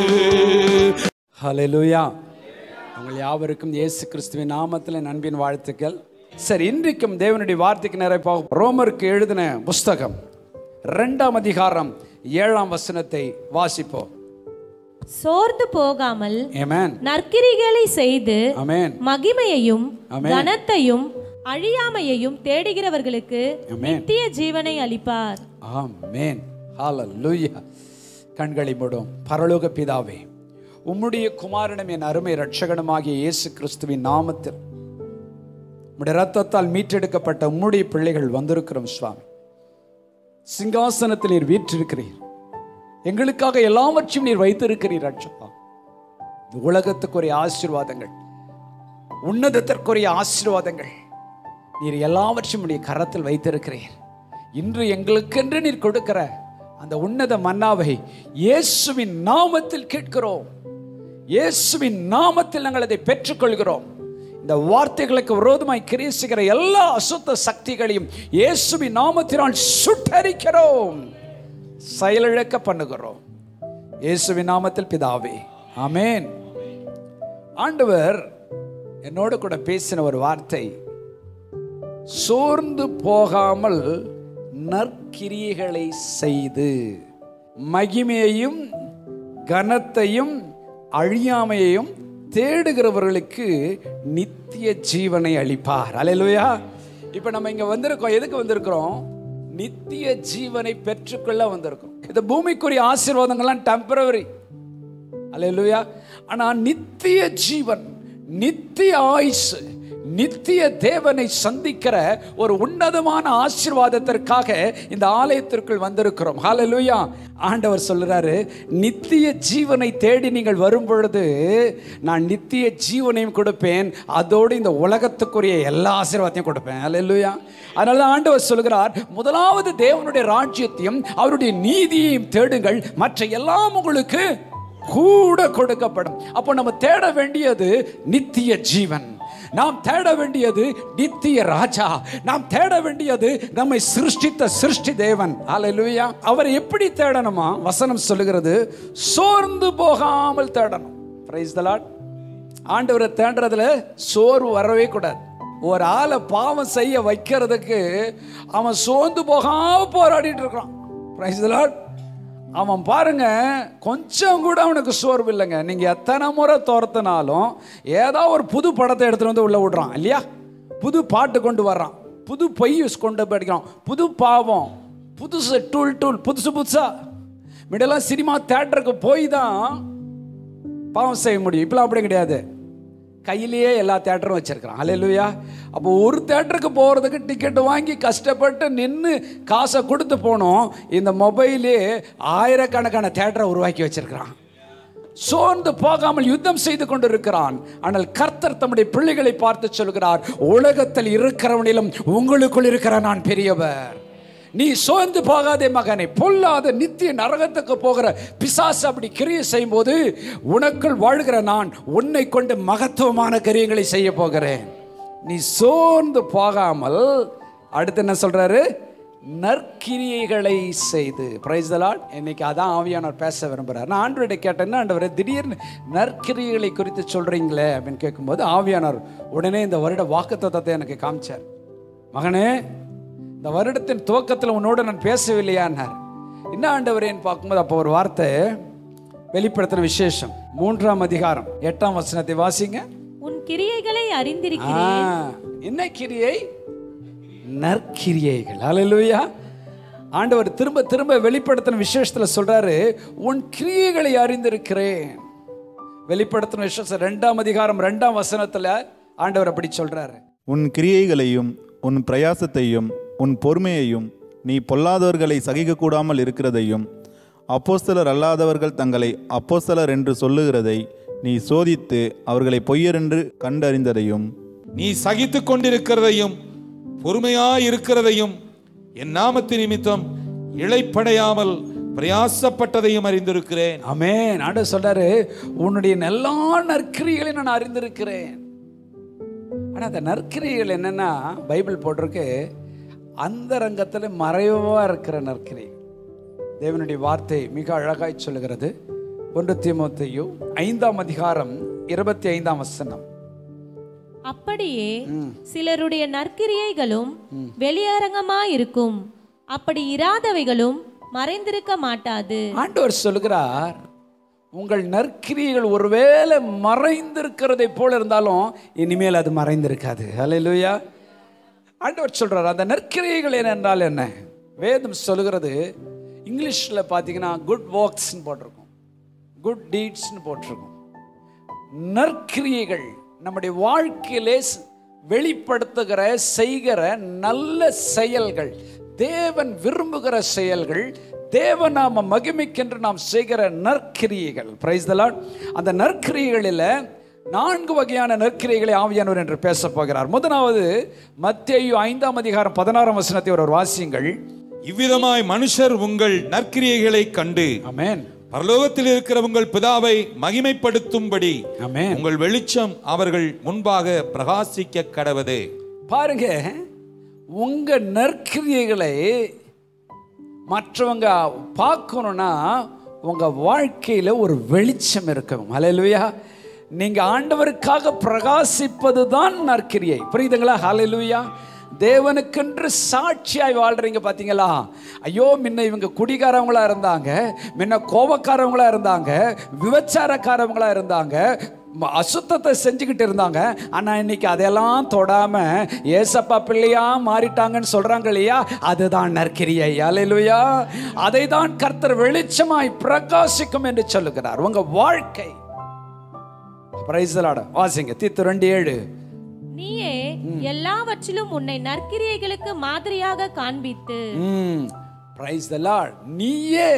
ஹalleluya உங்கள் யாவருக்கும் இயேசு கிறிஸ்துவின் நாமத்தில் நண்பின் வாழ்த்துக்கள் சரி இன்றைக்கும் தேவனுடைய வார்த்தைக்கு நிறைப்பாக ரோமருக்கு எழுதின புஸ்தகம் ரெண்டாம் அதிகாரம் ஏழாம் வசனத்தை வாசிப்போம் சோர்ந்து போகாமல் ஆமென் நற்கிரிகளை செய்து ஆமென் மகிமையையும் ஆமென். கனத்தையும் அழியாமையையும் தேடுகிறவர்களுக்கு ஆமென். நித்திய ஜீவனை அளிப்பார் ஆமென் ஹalleluya கண்களை மூடும் பரலோக பிதாவே உம்முடைய குமாரனும் என் அருமை இரட்சகனுமாகிய இயேசு கிறிஸ்துவின் நாமத்தில் உம்முடைய ரத்தத்தால் மீட்டெடுக்கப்பட்ட உம்முடைய பிள்ளைகள் வந்திருக்கிறோம் சுவாமி சிங்காசனத்தில் நீர் வீற்றிருக்கிறீர் எங்களுக்காக எல்லாவற்றையும் நீர் வைத்திருக்கிறீர் ரட்சப்பா இந்த உலகத்துக்குரிய ஆசீர்வாதங்கள் உன்னதத்திற்குரிய ஆசீர்வாதங்கள் நீர் எல்லாவற்றையும் உடைய கரத்தில் வைத்திருக்கிறீர் இன்று எங்களுக்கென்று நீர் கொடுக்கிற அந்த உன்னத மன்னாவை இயேசுவின் நாமத்தில் கேட்கிறோம் இயேசுவின் நாமத்தில் நாங்கள் அதை பெற்றுக்கொள்கிறோம் இந்த வார்த்தைகளுக்கு விரோதமாய் கிரியை செய்கிற எல்லா அசுத்த சக்திகளையும் இயேசுவின் நாமத்தினால் சுட்டரிக்கிறோம் செயலிழக்க பண்ணுகிறோம் இயேசுவின் நாமத்தில் பிதாவே ஆமென் ஆண்டவர் என்னோடு கூட பேசின ஒரு வார்த்தை சோர்ந்து போகாமல் நற்கிரியைகளை செய்து மகிமையையும் கனத்தையும் அழியாமையையும் தேடுகிறவர்களுக்கு நித்திய ஜீவனை அளிப்பார் அல்லேலூயா இப்போ நம்ம இங்க வந்திருக்கோம் எதுக்கு வந்திருக்கிறோம் நித்திய ஜீவனை பெற்றுக்கொள்ள வந்திருக்கோம் இந்த பூமிக்குரிய ஆசீர்வாதங்கள்லாம் டெம்பரவரி அல்லேலூயா ஆனா நித்திய ஜீவன் நித்திய ஆயுசு நித்திய தேவனை சந்திக்கிற ஒரு உன்னதமான ஆசீர்வாதத்திற்காக இந்த ஆலயத்திற்குள் வந்திருக்கிறோம் ஹalleluya ஆண்டவர் சொல்றாரு நித்திய ஜீவனை தேடி நீங்கள் வரும் பொழுது நான் நித்திய ஜீவனையும் கொடுப்பேன் அதோடு இந்த உலகத்துக்குரிய எல்லா ஆசீர்வாதத்தையும் கொடுப்பேன் ஹalleluya அதனால தான் ஆண்டவர் சொல்கிறார் முதலாவது தேவனுடைய ராஜ்யத்தையும் அவருடைய நீதியையும் தேடுங்கள் மற்ற எல்லாம் உங்களுக்கு கூட கொடுக்கப்படும் அப்போ நம்ம தேட வேண்டியது நித்திய ஜீவன் நாம் தேட வேண்டியது நித்திய ராஜா நாம் தேட வேண்டியது நம்மை சிருஷ்டித்த சிருஷ்டி தேவன் அல்லேலூயா அவரை எப்படி தேடணுமா வசனம் சொல்லுகிறது சோர்ந்து போகாமல் தேடணும் பிரைஸ் த லார்ட் ஆண்டவரை தேடுறதுல சோர்வு வரவே கூடாது ஒரு ஆளை பாவம் செய்ய வைக்கிறதுக்கு அவன் சோர்ந்து போகாம போராடிட்டு இருக்கிறான் பிரைஸ் த லார்ட் அவன் பாருங்க கொஞ்சம் கூட அவனுக்கு சோர்வு இல்லைங்க நீங்க எத்தனை முறை துரத்தினாலும் ஏதோ ஒரு புது படத்தை எடுத்துட்டு வந்து உள்ள விடுறான் இல்லையா புது பாட்டு கொண்டு வர்றான் புது பொய் கொண்டு படிக்கிறான் புது பாவம் புதுசு டூல் டூல் புதுசு புதுசா முன்னெல்லாம் சினிமா தேட்டருக்கு போய் தான் பாவம் செய்ய முடியும் இப்பெல்லாம் அப்படி கிடையாது கையிலேயே எல்லா தேட்டரும் வச்சிருக்கிறான் அல்லேலூயா அப்போ ஒரு தேட்டருக்கு போகிறதுக்கு டிக்கெட் வாங்கி கஷ்டப்பட்டு நின்று காசை கொடுத்து போனோம் இந்த மொபைலே ஆயிரக்கணக்கான தேட்டரை உருவாக்கி வச்சிருக்கிறான் சோர்ந்து போகாமல் யுத்தம் செய்து கொண்டிருக்கிறான் ஆனால் கர்த்தர் தம்முடைய பிள்ளைகளை பார்த்து சொல்கிறார் உலகத்தில் இருக்கிறவனிலும் உங்களுக்குள் இருக்கிற நான் பெரியவர் நீ சோர்ந்து போகாதே மகனை பொல்லாத நித்திய நரகத்துக்கு போகிற பிசாசு அப்படி கிரியை செய்யும்போது உனக்குள் வாழ்கிற நான் உன்னை கொண்டு மகத்துவமான காரியங்களை செய்ய போகிறேன் நீ சோர்ந்து போகாமல் அடுத்து என்ன சொல்றாரு நற்கிரியைகளை செய்து பிரைஸ் லார்ட் இன்னைக்கு அதான் ஆவியானவர் பேச விரும்புகிறார் நான் ஆண்டவர்கிட்ட கேட்டேன்னா ஆண்டவர் திடீர்னு நற்கிரியைகளை குறித்து சொல்றீங்களே அப்படின்னு கேட்கும்போது ஆவியானவர் உடனே இந்த வருட வாக்குத்தத்தத்தை எனக்கு காமிச்சார் மகனே இந்த வருடத்தின் துவக்கத்தில் உன்னோட நான் பேசவில்லையான்னார் என்ன ஆண்டவரேன்னு பார்க்கும்போது அப்போ ஒரு வார்த்தை வெளிப்படுத்தின விசேஷம் மூன்றாம் அதிகாரம் எட்டாம் வசனத்தை வாசிங்க உன் கிரியைகளை ஆ, அறிந்திருக்கிறேன் என்ன கிரியை நற்கிரியைகள் அல்லேலூயா ஆண்டவர் திரும்ப திரும்ப வெளிப்படுத்தின விசேஷத்துல சொல்றாரு உன் கிரியைகளை அறிந்திருக்கிறேன் வெளிப்படுத்தின விசேஷம் ரெண்டாம் அதிகாரம் ரெண்டாம் வசனத்துல ஆண்டவர் அப்படி சொல்றாரு உன் கிரியைகளையும் உன் பிரயாசத்தையும் உன் பொறுமையையும் நீ பொல்லாதவர்களை சகிக்கக்கூடாமல் இருக்கிறதையும் அப்போஸ்தலர் அல்லாதவர்கள் தங்களை அப்போஸ்தலர் என்று சொல்லுகிறதை நீ சோதித்து அவர்களை பொய்யர் என்று கண்டறிந்ததையும் நீ சகித்துக் கொண்டிருக்கிறதையும் பொறுமையாய் இருக்கிறதையும் என் நாமத்து நிமித்தம் இளைப்படையாமல் பிரயாசப்பட்டதையும் அறிந்திருக்கிறேன் ஆமென் ஆண்டவர் சொல்றாரு உன்னுடைய எல்லா நற்கிரியைகளையும் நான் அறிந்திருக்கிறேன் ஆனா அந்த நற்கிரியைகள் என்னன்னா பைபிள் போட்டிருக்கு அந்த ரங்கத்தில் மறைவாக இருக்கிற நற்கிரை தேவனுடைய வார்த்தை மிக அழகாய் சொல்லுகிறது ஒன்று தீமோத்தேயு ஐந்தாம் அதிகாரம் இருபத்தி ஐந்தாம் வசனம் அப்படியே சிலருடைய நற்கிரியைகளும் வெளியரங்கமாயிருக்கும் அப்படி இராதவைகளும் மறைந்திருக்க மாட்டாது ஆண்டவர் சொல்லுகிறார் உங்கள் நற்கிரியைகள் ஒருவேளை மறைந்திருக்கிறதை போல இருந்தாலும் இனிமேல் அது மறைந்திருக்காது ஹalleluya ஆண்டவர் சொல்றார் அந்த நற்கிரியைகள் என்ன என்றால் என்ன வேதம் சொல்லுகிறது இங்கிலீஷில் பார்த்தீங்கன்னா குட் ஒர்க்ஸ்னு போட்டிருக்கும் குட் டீட்ஸ்னு போட்டிருக்கும் நற்கிரியைகள் நம்முடைய வாழ்க்கையிலே ஸ்- வெளிப்படுத்துகிற செய்கிற நல்ல செயல்கள் தேவன் விரும்புகிற செயல்கள் தேவநாம மகிமைக்கென்று நாம் செய்கிற நற்கிரியைகள் பிரைஸ் அந்த நற்கிரியைகளில் நான்கு வகையான நற்கிரியைகளை ஆவியானவர் என்று பேசப் போகிறார் முதலாவது மத்தேயு ஐந்தாம் அதிகாரம் பதினாறாம் வசனத்தை ஒரு வாசியுங்கள் இவ்விதமாய் மனுஷர் உங்கள் நற்கிரியைகளை கண்டு ஆமென் பரலோகத்தில் இருக்கிற உங்கள் பிதாவை மகிமைப்படுத்தும்படி ஆமென் உங்கள் வெளிச்சம் அவர்கள் முன்பாக பிரகாசிக்க கடவது பாருங்க உங்க நற்கிரியைகளை மற்றவங்க பார்க்கணும்னா உங்க வாழ்க்கையில ஒரு வெளிச்சம் இருக்கணும் ஹalleluya நீங்க ஆண்டவருக்காக பிரகாசிப்பது தான் நற்கிரியை புரியுதுங்களா ஹalleluya தேவனுக்கென்று சாட்சியாய் வாழ்றீங்க பாத்தீங்களா ஐயோ முன்ன இவங்க குடிகாரவங்களா இருந்தாங்க முன்ன கோபக்காரவங்களா இருந்தாங்க விபச்சாரக்காரவங்களா இருந்தாங்க ம- அசுத்தத்தை செஞ்சுக்கிட்டு இருந்தாங்க ஆனா இன்னைக்கு அதெல்லாம் தொடாம ஏசப்பா பிள்ளையா மாறிட்டாங்கன்னு சொல்றாங்க இல்லையா அதுதான் நற்கிரியை அலையிலுயா அதை தான் கர்த்தர் வெளிச்சமாய் பிரகாசிக்கும் என்று சொல்லுகிறார் உங்க வாழ்க்கை அப்ப பிரைஸ் வாசிங்க தீத்து ரெண்டு ஏழு நீயே எல்லாவற்றிலும் உன்னை நற்கிரியைகளுக்கு மாதிரியாக காண்பித்து ம் பிரைஸ் த லார்ட் நீயே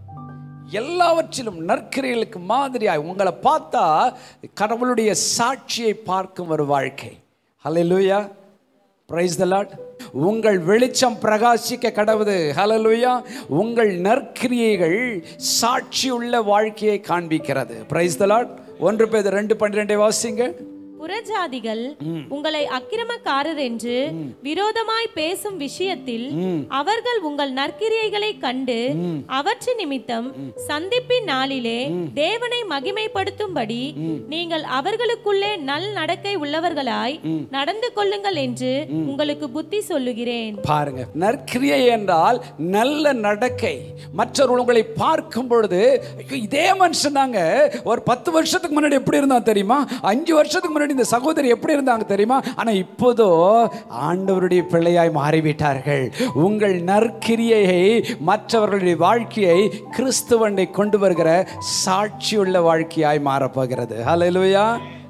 எல்லாவற்றிலும் நற்கிரைகளுக்கு மாதிரியாய் உங்களை பார்த்தா கடவுளுடைய சாட்சியை பார்க்கும் ஒரு வாழ்க்கை ஹalleluya பிரைஸ் த லார்ட் உங்கள் வெளிச்சம் பிரகாசிக்க கடவுது ஹalleluya உங்கள் நற்கிரியைகள் சாட்சியுள்ள வாழ்க்கையை காண்பிக்கிறது பிரைஸ் த லார்ட் ஒன்று பேர் ரெண்டு பன்னிரெண்டை வாசிங்க புறஜாதிகள் உங்களை அக்கிரமக்காரர் என்று விரோதமாய் பேசும் விஷயத்தில் அவர்கள் உங்கள் நற்கிரியைகளை கண்டு அவற்றின் நிமித்தம் சந்திப்பின் நாளிலே தேவனை மகிமைப்படுத்தும்படி நீங்கள் அவர்களுக்குள்ளே நல் நடக்கை உள்ளவர்களாய் நடந்து கொள்ளுங்கள் என்று உங்களுக்கு புத்தி சொல்லுகிறேன் பாருங்க நற்கிரியை என்றால் நல்ல நடக்கை மற்றவர்கள் உங்களை பார்க்கும் பொழுது ஐயோ, இதே மனுஷன் தாங்க ஒரு பத்து வருஷத்துக்கு முன்னாடி எப்படி இருந்தான் தெரியுமா அஞ்சு வருஷத்துக்கு முன்னாடி இந்த சகோதரி எப்படி இருந்தாங்க தெரியுமா ஆனா இப்போதோ ஆண்டவருடைய பிள்ளையாய் மாறிவிட்டார்கள் உங்கள் நற்கிரியையை மற்றவர்களுடைய வாழ்க்கையை கிறிஸ்துவனை கொண்டு வருகிற சாட்சியுள்ள வாழ்க்கையாய் மாறப்போகிறது ஹalleluya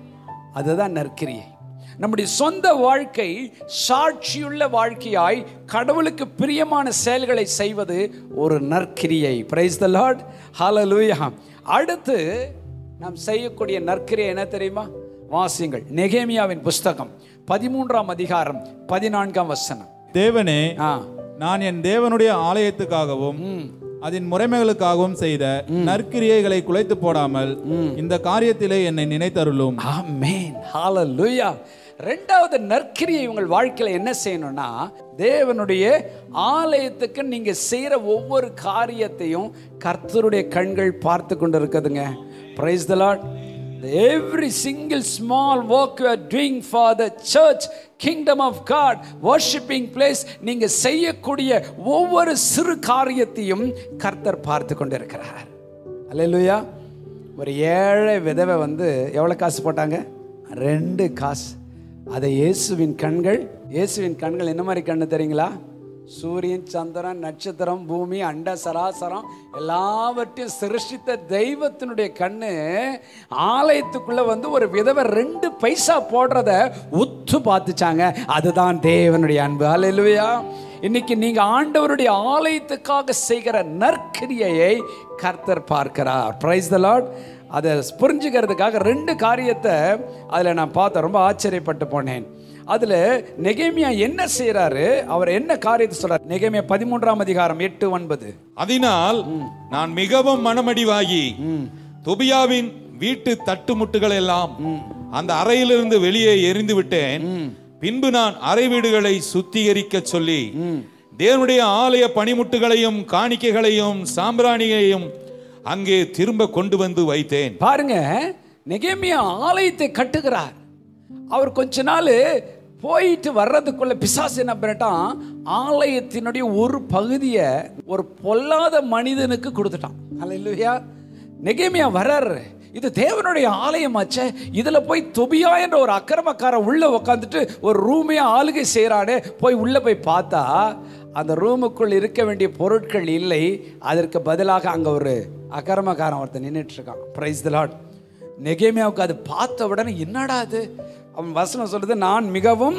அதுதான் நற்கிரியை நம்முடைய சொந்த வாழ்க்கை சாட்சியுள்ள வாழ்க்கையாய் கடவுளுக்கு பிரியமான செயல்களை செய்வது ஒரு நற்கிரியை பிரைஸ் த லார்ட் ஹalleluya அடுத்து நாம் செய்யக்கூடிய நற்கிரியை என்ன தெரியுமா வாசிங்கள் நெகேமியாவின் புஸ்தகம் பதிமூன்றாம் அதிகாரம் பதினான்காம் வசனம் தேவனே ஆ நான் என் தேவனுடைய ஆலயத்துக்காகவும் அதன் முறைமைகளுக்காகவும் செய்த நற்கிரியைகளை குலைத்து போடாமல் இந்த காரியத்திலே என்னை நினைத்தருளும் ஆமென் ஹalleluya ரெண்டாவது நற்கிரியை உங்கள் வாழ்க்கையில என்ன செய்யணும்னா தேவனுடைய ஆலயத்துக்கு நீங்க செய்யற ஒவ்வொரு காரியத்தையும் கர்த்தருடைய கண்கள் பார்த்து கொண்டு இருக்குதுங்க praise the Lord every single small work you are doing for the church kingdom of God worshipping place நீங்க செய்யக்கூடிய ஒவ்வொரு சிறு காரியத்தையும் கர்த்தர் பார்த்து கொண்டிருக்கிறார் அல்லேலூயா ஒரு ஏழை விதவை வந்து எவ்வளோ காசு போட்டாங்க ரெண்டு காசு அதை இயேசுவின் கண்கள் இயேசுவின் கண்கள் என்ன மாதிரி கண்ணு தெரியுங்களா சூரியன் சந்திரன் நட்சத்திரம் பூமி அண்ட சராசரம் எல்லாவற்றையும் சிருஷ்டித்த தெய்வத்தினுடைய கண்ணு ஆலயத்துக்குள்ள வந்து ஒரு விதவை ரெண்டு பைசா போடுறத உத்து பார்த்துச்சாங்க அதுதான் தேவனுடைய அன்பு அல்லேலூயா இன்னைக்கு நீங்க ஆண்டவருடைய ஆலயத்துக்காக செய்கிற நற்கிரியையை கர்த்தர் பார்க்கிறார் பிரைஸ் த லார்ட் அதை புரிஞ்சுக்கிறதுக்காக ரெண்டு காரியத்தை அதில் நான் பார்த்தேன் ரொம்ப ஆச்சரியப்பட்டு போனேன் அதில் நெகேமியா என்ன செய்றாரு அவர் என்ன காரியத்தை சொல்றார் நெகேமியா பதிமூன்றாம் அதிகாரம் எட்டு ஒன்பது அதனால் நான் மிகவும் மனமடிவாகி தொபியாவின் வீட்டு தட்டுமுட்டுகள் எல்லாம் அந்த அறையிலிருந்து வெளியே எரிந்து விட்டேன் பின்பு நான் அறை வீடுகளை சுத்திகரிக்க சொல்லி தேவனுடைய ஆலய பணிமுட்டுகளையும் காணிக்கைகளையும் சாம்பிராணியையும் அங்கே திரும்ப கொண்டு வந்து வைத்தேன் பாருங்க நெகேமியா ஆலயத்தை கட்டுகிறார் அவர் கொஞ்ச நாள் போயிட்டு வர்றதுக்குள்ள பிசாசு என்ன பண்ணிட்டான் ஆலயத்தினுடைய ஒரு பகுதியை ஒரு பொல்லாத மனிதனுக்கு கொடுத்துட்டான் அல்லையா நெகேமியா வர்றாரு இது தேவனுடைய ஆலயமாச்சே இதுல போய் தொபியா என்ற ஒரு அக்கிரமக்காரன் உள்ள உட்காந்துட்டு ஒரு ரூமே ஆளுகை செய்கிறானே போய் உள்ள போய் பார்த்தா அந்த ரூமுக்குள் இருக்க வேண்டிய பொருட்கள் இல்லை அதற்கு பதிலாக அங்க ஒரு அக்கிரமக்காரன் ஒருத்தன் நின்றுட்டு இருக்கான் பிரைஸ் த லார்ட் நெகேமியாவுக்கு அது பார்த்த உடனே என்னடா அது அவன் வசனம் சொல்றது நான் மிகவும்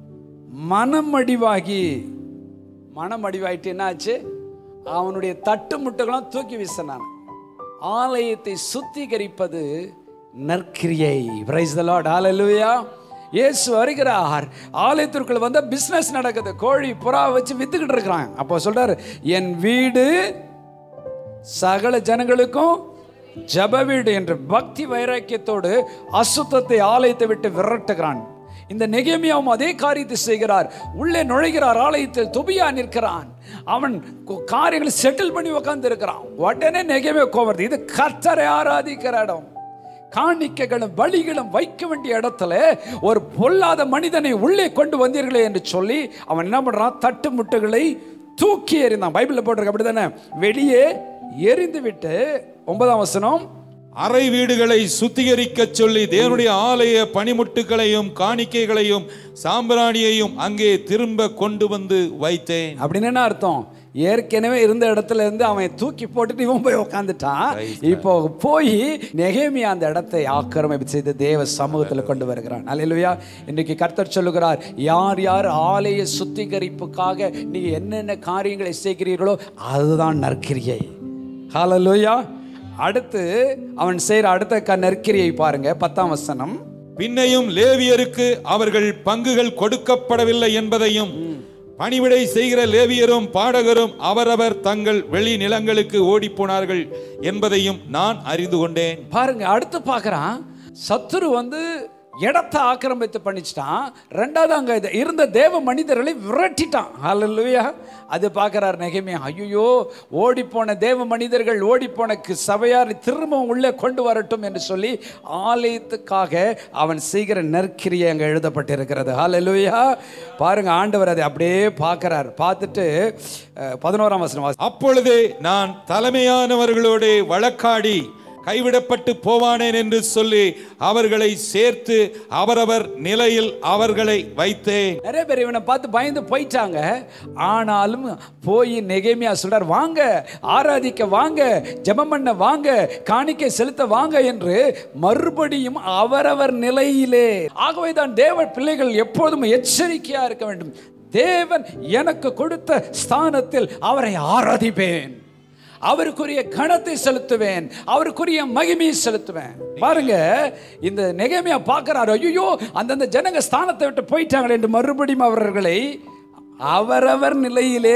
மனமடிவாகி மனமடிவாயிட்டு என்னாச்சு அவனுடைய தட்டு முட்டுகளும் தூக்கி வீசினான் ஆலயத்தை சுத்திகரிப்பது நற்கிரியை பிரைஸ் த லார்ட் ஹalleluya இயேசு வருகிறார் ஆலயத்திற்குள்ள வந்தா பிசினஸ் நடக்குது கோழி புறா வச்சு வித்துக்கிட்டு இருக்கிறான் அப்போ சொல்றாரு என் வீடு சகல ஜனங்களுக்கும் ஜப வீடு என்ற பக்தி வைராக்கியத்தோடு அசுத்தத்தை ஆலயத்தை விட்டு விரட்டுகிறான் இந்த நெகேமியாவும் அதே காரியத்தை செய்கிறார் உள்ளே நுழைகிறார் ஆலயத்தில் தொபியா நிற்கிறான் அவன் கு- காரியங்களை செட்டில் பண்ணி உட்கார்ந்து இருக்கிறான் உடனே நெகேமியா கோவருது இது கர்த்தரை ஆராதிக்கிற இடம் காணிக்கைகளும் பலிகளும் வைக்க வேண்டிய இடத்துல ஒரு பொல்லாத மனிதனை உள்ளே கொண்டு வந்தீர்களே என்று சொல்லி அவன் என்ன பண்றான் தட்டு முட்டுகளை தூக்கி எறிந்தான் பைபிள்ல போட்டிருக்க அப்படிதானே வெளியே எரிந்து விட்டு ஒன்பதாம் வசனம் அறை வீடுகளை சுத்திகரிக்க சொல்லி தேவனுடைய ஆலய பணிமுட்டுகளையும் காணிக்கைகளையும் சாம்பிராணியையும் அங்கே திரும்ப கொண்டு வந்து வைத்தேன் அப்படின்னு என்ன அர்த்தம் ஏற்கனவே இருந்த இடத்துல இருந்து அவன் தூக்கி போட்டுட்டு இவன் போய் உட்காந்துட்டான் இப்போ போய் நெகேமியா அந்த இடத்தை ஆக்கிரமிப்பு செய்து தேவ சமூகத்தில் கொண்டு வருகிறான் அல்லேலூயா இன்னைக்கு கர்த்தர் சொல்லுகிறார் யார் யார் ஆலய சுத்திகரிப்புக்காக நீங்க என்னென்ன காரியங்களை செய்கிறீர்களோ அதுதான் நற்கிரியை ஹalleluya அடுத்து அவன் செய்கிற அடுத்த க நற்கிரியை பாருங்க பத்தாம் வசனம் பின்னையும் லேவியருக்கு அவர்கள் பங்குகள் கொடுக்கப்படவில்லை என்பதையும் பணிவிடை செய்கிற லேவியரும் பாடகரும் அவரவர் தங்கள் வெளி நிலங்களுக்கு ஓடிப்போனார்கள் என்பதையும் நான் அறிந்து கொண்டேன் பாருங்க அடுத்து பார்க்கறான் சத்துரு வந்து இடத்தை ஆக்கிரமித்து பண்ணிச்சிட்டான் ரெண்டாவது அங்க இது இருந்த தேவ மனிதர்களை விரட்டிட்டான் ஹalleluya அது பார்க்கறார் நெகமே ஐயோ ஓடிப்போன தேவ மனிதர்கள் ஓடிப்போன கு- சபையார் திரும்பவும் உள்ளே கொண்டு வரட்டும் என்று சொல்லி ஆலயத்துக்காக அவன் செய்கிற நற்கிரியை அங்கே எழுதப்பட்டிருக்கிறது ஹalleluya பாருங்க ஆண்டவர் அதை அப்படியே பார்க்கறார் பார்த்துட்டு அஹ், பதினோராம் வசனம் வாசி. அப்பொழுது நான் தலைமையானவர்களோடு வழக்காடி கைவிடப்பட்டு போவானேன் என்று சொல்லி அவர்களை சேர்த்து அவரவர் நிலையில் அவர்களை வைத்தேன் நிறைய பேர் இவனை பார்த்து பயந்து போயிட்டாங்க ஆனாலும் போய் நெகேமியா சொல்றார் வாங்க ஆராதிக்க வாங்க ஜெபம் பண்ண வாங்க காணிக்கை செலுத்த வாங்க என்று மறுபடியும் அவரவர் நிலையிலே ஆகவே தான் தேவ பிள்ளைகள் எப்போதும் எச்சரிக்கையா இருக்க வேண்டும் தேவன் எனக்கு கொடுத்த ஸ்தானத்தில் அவரை ஆராதிப்பேன் அவருக்குரிய கணத்தை செலுத்துவேன் அவருக்குரிய மகிமையை செலுத்துவேன் பாருங்க இந்த நெகமையா பார்க்கிறாரு ஐயோ அந்தந்த ஜனங்க ஸ்தானத்தை விட்டு போயிட்டாங்களே என்று மறுபடியும் அவர்களை அவரவர் நிலையிலே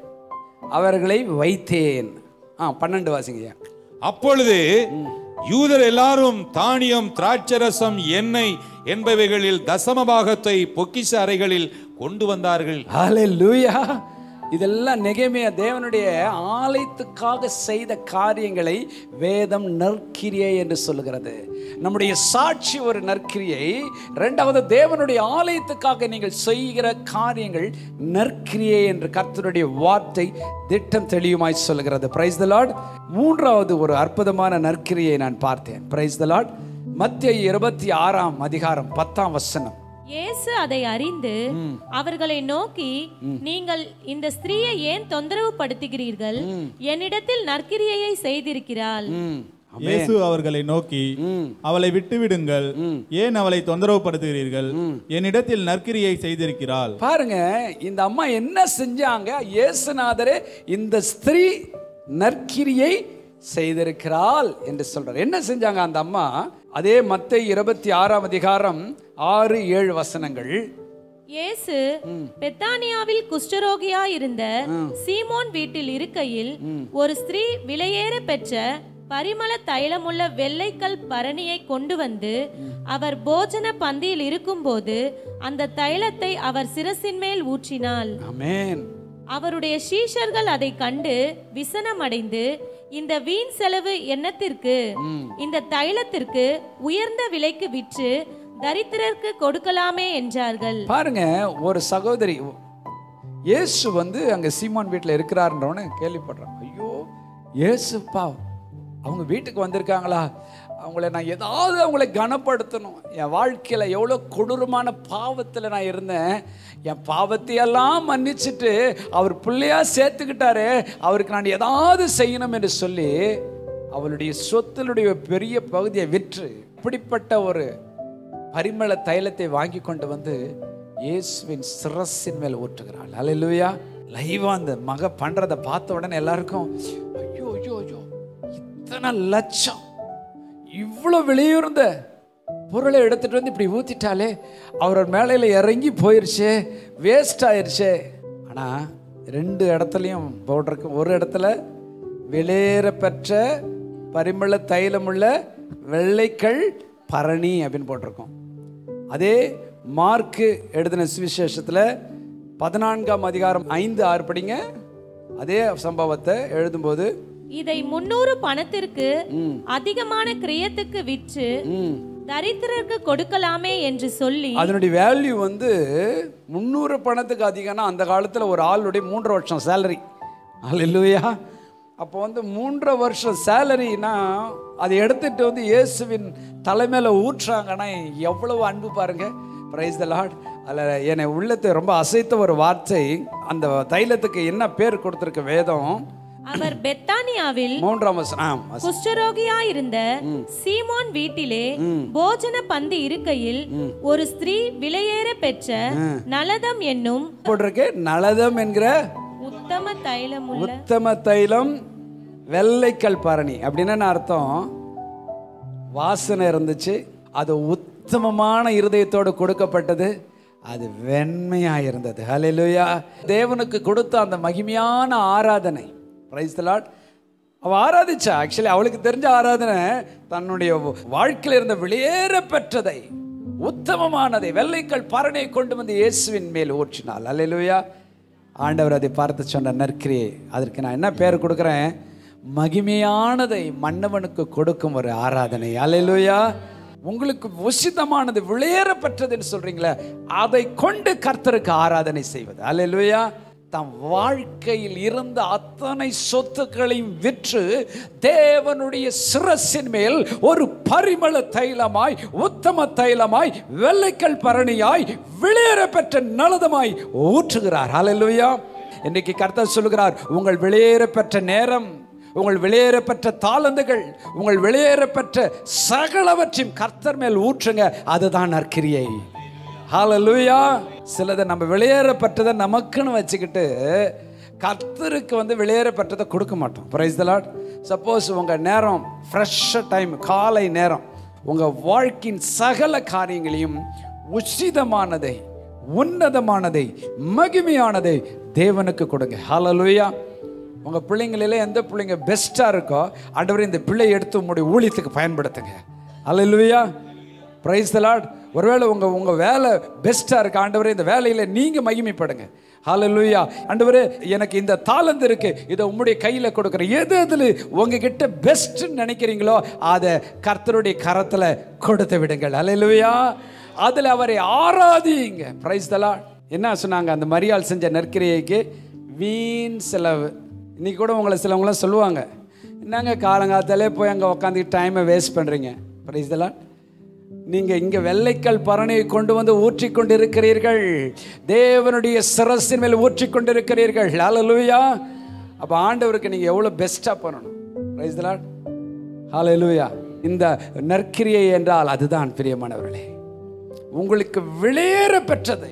அவர்களை வைத்தேன் ஆ பன்னெண்டு வாசிங்கய்யா அப்பொழுது யூதர் எல்லாரும் தானியம் திராட்சரசம் எண்ணெய் என்பவைகளில் தசம பாகத்தை பொக்கிஷ அறைகளில் கொண்டு வந்தார்கள் ஹalleluya இதெல்லாம் நெகேமியா தேவனுடைய ஆலயத்துக்காக செய்த காரியங்களை வேதம் நற்கிரியை என்று சொல்லுகிறது நம்முடைய சாட்சி ஒரு நற்கிரியை ரெண்டாவது தேவனுடைய ஆலயத்துக்காக நீங்கள் செய்கிற காரியங்கள் நற்கிரியை என்று கர்த்தருடைய வார்த்தை திட்டம் தெளிவுமாய் சொல்லுகிறது பிரைஸ் த லார்ட் மூன்றாவது ஒரு அற்புதமான நற்கிரியை நான் பார்த்தேன் பிரைஸ் த லார்ட் மத்திய இருபத்தி ஆறாம் அதிகாரம் பத்தாம் வசனம் இயேசு அதை அறிந்து அவர்களை நோக்கி நீங்கள் இந்த ஸ்திரீயை ஏன் தொந்தரவு படுத்துகிறீர்கள் என்னிடத்தில் நற்கிரியையை செய்திருக்கிறாள் ம் இயேசு அவர்களை நோக்கி அவளை விட்டுவிடுங்கள் ஏன் அவளை தொந்தரவுப்படுத்துகிறீர்கள் என்னிடத்தில் நற்கிரியை செய்திருக்கிறாள் பாருங்க இந்த அம்மா என்ன செஞ்சாங்க இயேசுநாதரே இந்த ஸ்திரீ நற்கிரியை செய்திருக்கிறாள் என்று சொல்றார் என்ன செஞ்சாங்க அந்த அம்மா அதே மத்தை இருபத்தி ஆறாம் அதிகாரம் ஆறு ஏழு வசனங்கள் இயேசு பெத்தானியாவில் குஷ்டரோகியா இருந்த சீமோன் வீட்டில் இருக்கையில் ஒரு ஸ்திரீ விலையேற பெற்ற பரிமள தைலமுள்ள வெள்ளைக்கல் பரணியை கொண்டு வந்து அவர் போஜன பந்தியில் இருக்கும்போது அந்த தைலத்தை அவர் சிரசின் மேல் ஊற்றினாள் ஆமென் அவருடைய சீஷர்கள் அதை கண்டு விசனமடைந்து இந்த வீண் செலவு என்னத்திற்கு இந்த தைலத்திற்கு உயர்ந்த விலைக்கு விற்று தரித்திரருக்கு கொடுக்கலாமே என்றார்கள் பாருங்க ஒரு சகோதரி இயேசு வந்து அங்க சீமான் வீட்டில் இருக்கிறாருன்றவனு கேள்விப்படுறான் ஐயோ இயேசுப்பா அவங்க வீட்டுக்கு வந்திருக்காங்களா அவங்கள நான் ஏதாவது அவங்கள கனப்படுத்தணும் என் வாழ்க்கையில் எவ்வளோ கொடூரமான பாவத்தில் நான் இருந்தேன் என் பாவத்தையெல்லாம் மன்னிச்சிட்டு அவர் பிள்ளையா சேர்த்துக்கிட்டாரு அவருக்கு நான் ஏதாவது செய்யணும் என்று சொல்லி அவளுடைய சொத்தினுடைய பெரிய பகுதியை விற்று இப்படிப்பட்ட ஒரு பரிமள தைலத்தை வாங்கி கொண்டு வந்து இயேசுவின் சிரசின் மேல் ஊற்றுகிறாள் அல்லேலூயா லைவா அந்த மக பண்றதை பார்த்த உடனே எல்லாருக்கும் ஐயோ ஐயோ ஐயோ இத்தனை லட்சம் இவ்வளோ விலையுறந்த பொருளை எடுத்துட்டு வந்து இப்படி ஊத்திட்டாலே அவர் மேலையில் இறங்கி போயிருச்சே வேஸ்ட் ஆயிருச்சே ஆனா ரெண்டு இடத்துலையும் போட்டிருக்கு ஒரு இடத்துல வெளியேற பெற்ற பரிமள தைலமுள்ள வெள்ளைக்கல் பரணி அப்படின்னு போட்டிருக்கோம் அதே மார்க்கு எழுதின சுவிசேஷத்தில் பதினான்காம் அதிகாரம் ஐந்து ஆறு படிங்க அதே சம்பவத்தை எழுதும்போது இதை முன்னூறு பணத்திற்கு அதிகமான கிரியத்துக்கு விற்று தரித்திரருக்கு கொடுக்கலாமே என்று சொல்லி அதனுடைய வேல்யூ வந்து முந்நூறு பணத்துக்கு அதிகம்னா அந்த காலத்தில் ஒரு ஆளுடைய மூன்றரை வருஷம் சேலரி அல்லையா அப்போ வந்து மூன்றரை வருஷம் சேலரினா அதை எடுத்துட்டு வந்து இயேசுவின் தலைமையில் ஊற்றுறாங்கன்னா எவ்வளவு அன்பு பாருங்க பிரைஸ் த லார்ட் அதில் என்னை உள்ளத்தை ரொம்ப அசைத்த ஒரு வார்த்தை அந்த தைலத்துக்கு என்ன பேர் கொடுத்துருக்க வேதம் அவர் பெத்தானியாவில் மூன்றாம் வசனம் ஆ, வசனம். குஷ்டரோகியாயிருந்த சீமோன் வீட்டிலே போஜன பந்தி இருக்கையில் ஒரு ஸ்திரீ விலையேற பெற்ற நலதம் என்னும் போட்டிருக்கு நலதம் என்கிற உத்தம தைலமுள்ள உத்தம தைலம் வெள்ளைக்கல் பரணி அப்படின்னு என்ன அர்த்தம் வாசனை இருந்துச்சு அது உத்தமமான இருதயத்தோடு கொடுக்கப்பட்டது அது வெண்மையா இருந்தது ஹalleluya தேவனுக்கு கொடுத்த அந்த மகிமையான ஆராதனை பிரைஸ் தி லார்ட் அவ ஆராதிச்சா ஆக்சுவலி அவளுக்கு தெரிஞ்ச ஆராதனை தன்னுடைய வாழ்க்கையில் இருந்த வெளியேற பெற்றதை உத்தமமானதை வெள்ளைக்கல் பரணியை கொண்டு வந்து இயேசுவின் மேல் ஊற்றினாள் அல்லேலூயா ஆண்டவர் அதை பார்த்து சொன்ன நற்கிரியை அதற்கு நான் என்ன பேர் கொடுக்குறேன் மகிமையானதை மன்னவனுக்கு கொடுக்கும் ஒரு ஆராதனை அல்லேலூயா உங்களுக்கு உசிதமானது விளையேறப்பட்டதுன்னு சொல்றீங்களே அதை கொண்டு கர்த்தருக்கு ஆராதனை செய்வது அல்லேலூயா தம் வாழ்க்கையில் இருந்த அத்தனை சொத்துக்களையும் விற்று தேவனுடைய சிரசின் மேல் ஒரு பரிமள தைலமாய் உத்தம தைலமாய் வெள்ளைக்கல் பரணியாய் விளையேற பெற்ற நலதமாய் ஊற்றுகிறார் ஹalleluya இன்னைக்கு கர்த்தர் சொல்லுகிறார் உங்கள் விளையேற பெற்ற நேரம் உங்கள் வெளியேற பெற்ற தாளந்துகள் உங்கள் வெளியேற பெற்ற சகலவற்றையும் கர்த்தர் மேல் ஊற்றுங்க அதுதான் நற்கிரியை ஹalleluya சிலதை நம்ம வெளியேறப்பட்டதை நமக்குன்னு வச்சுக்கிட்டு கர்த்தருக்கு வந்து வெளியேறப்பட்டதை கொடுக்க மாட்டோம் பிரைஸ் த லார்ட் சப்போஸ் உங்கள் நேரம் ஃப்ரெஷ்ஷாக டைம் காலை நேரம் உங்கள் வாழ்க்கையின் சகல காரியங்களையும் உச்சிதமானதை உன்னதமானதை மகிமையானதை தேவனுக்கு கொடுங்க ஹalleluya உங்கள் பிள்ளைங்களில எந்த பிள்ளைங்க பெஸ்ட்டாக இருக்கோ ஆண்டவரே இந்த பிள்ளை எடுத்து உங்களுடைய ஊழியத்துக்கு பயன்படுத்துங்க ஹalleluya பிரைஸ் த லார்ட் ஒருவேளை உங்கள் உங்கள் வேலை பெஸ்ட்டாக இருக்கு ஆண்டவரே இந்த வேலையில் நீங்கள் மகிமைப்படுங்க ஹalleluya ஆண்டவரே எனக்கு இந்த தாளந்து இருக்கு இதை உம்முடைய கையில் கொடுக்குறேன் எது எதில் உங்ககிட்ட பெஸ்ட்டுன்னு நினைக்கிறீங்களோ அதை கர்த்தருடைய கரத்தில் கொடுத்து விடுங்கள் ஹalleluya அதில் அவரை ஆராதிங்க பிரைஸ் த லார்ட் என்ன சொன்னாங்க அந்த மரியாள் செஞ்ச நற்கிரியைக்கு வீண் செலவு இன்னைக்கு கூட உங்களை சிலவங்களாம் சொல்லுவாங்க என்னங்க காலங்காத்தாலே போய் அங்கே உட்காந்துட்டு டைமை வேஸ்ட் பண்ணுறீங்க பிரைஸ் த லார்ட் நீங்கள் இங்கே வெள்ளைக்கல் பரணியை கொண்டு வந்து ஊற்றிக் கொண்டிருக்கிறீர்கள் தேவனுடைய சிரசின் மேல் ஊற்றிக் கொண்டிருக்கிறீர்கள் ஹalleluya அப்போ ஆண்டவருக்கு நீங்கள் எவ்வளோ பெஸ்ட்டாக பண்ணணும் ரைஸ் லார்ட் ஹalleluya இந்த நற்கிரியை என்றால் அதுதான் பிரியமானவர்களே உங்களுக்கு வெளியேற பெற்றதை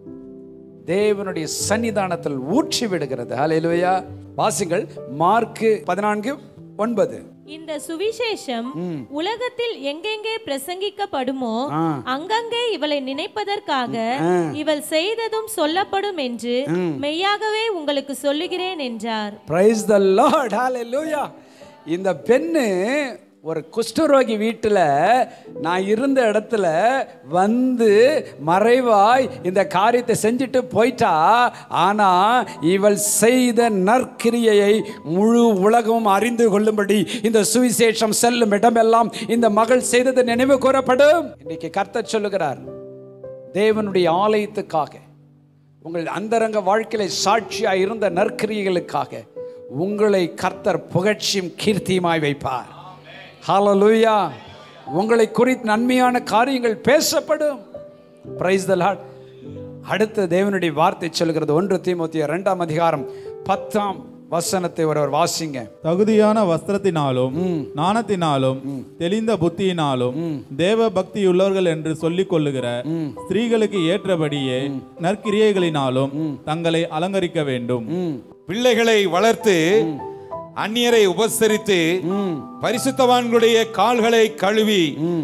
தேவனுடைய சன்னிதானத்தில் ஊற்றி விடுகிறது ஹalleluya வாசிங்கள் மார்க்கு பதினான்கு ஒன்பது இந்த சுவிசேஷம் உலகத்தில் எங்கெங்கே பிரசங்கிக்கப்படுமோ அங்கங்கே இவளை நினைப்பதற்காக இவள் செய்ததும் சொல்லப்படும் என்று மெய்யாகவே உங்களுக்கு சொல்லுகிறேன் என்றார் பிரைஸ் த லார்ட் ஹalleluya இந்த பெண்ணு ஒரு குஷ்டரோகி வீட்டில் நான் இருந்த இடத்துல வந்து மறைவாய் இந்த காரியத்தை செஞ்சுட்டு போயிட்டா ஆனா இவள் செய்த நற்கிரியையை முழு உலகமும் அறிந்து கொள்ளும்படி இந்த சுவிசேஷம் செல்லும் இடமெல்லாம் இந்த மகள் செய்தது நினைவு கூறப்படும் இன்னைக்கு கர்த்தர் சொல்லுகிறார் தேவனுடைய ஆலயத்துக்காக உங்கள் அந்தரங்க வாழ்க்கையில சாட்சியாய் இருந்த நற்கிரியைகளுக்காக உங்களை கர்த்தர் புகழ்ச்சியும் கீர்த்தியுமாய் வைப்பார் ஹalleluya உங்களை குறித்து நன்மையான காரியங்கள் பேசப்படும் பிரைஸ் த லார்ட் அடுத்த தேவனுடைய வார்த்தை சொல்கிறது ஒன்று தீமோத்திய இரண்டாம் அதிகாரம் பத்தாம் வசனத்தை ஒருவர் வாசிங்க தகுதியான வஸ்திரத்தினாலும் நாணத்தினாலும் தெளிந்த புத்தியினாலும் தேவ பக்தியுள்ளவர்கள் என்று சொல்லிக் கொள்ளுகிற ஸ்திரீகளுக்கு ஏற்றபடியே நற்கிரியைகளினாலும் தங்களை அலங்கரிக்க வேண்டும் பிள்ளைகளை வளர்த்து அந்நியரை உபசரித்து பரிசுத்தவான்களுடைய கால்களை கழுவி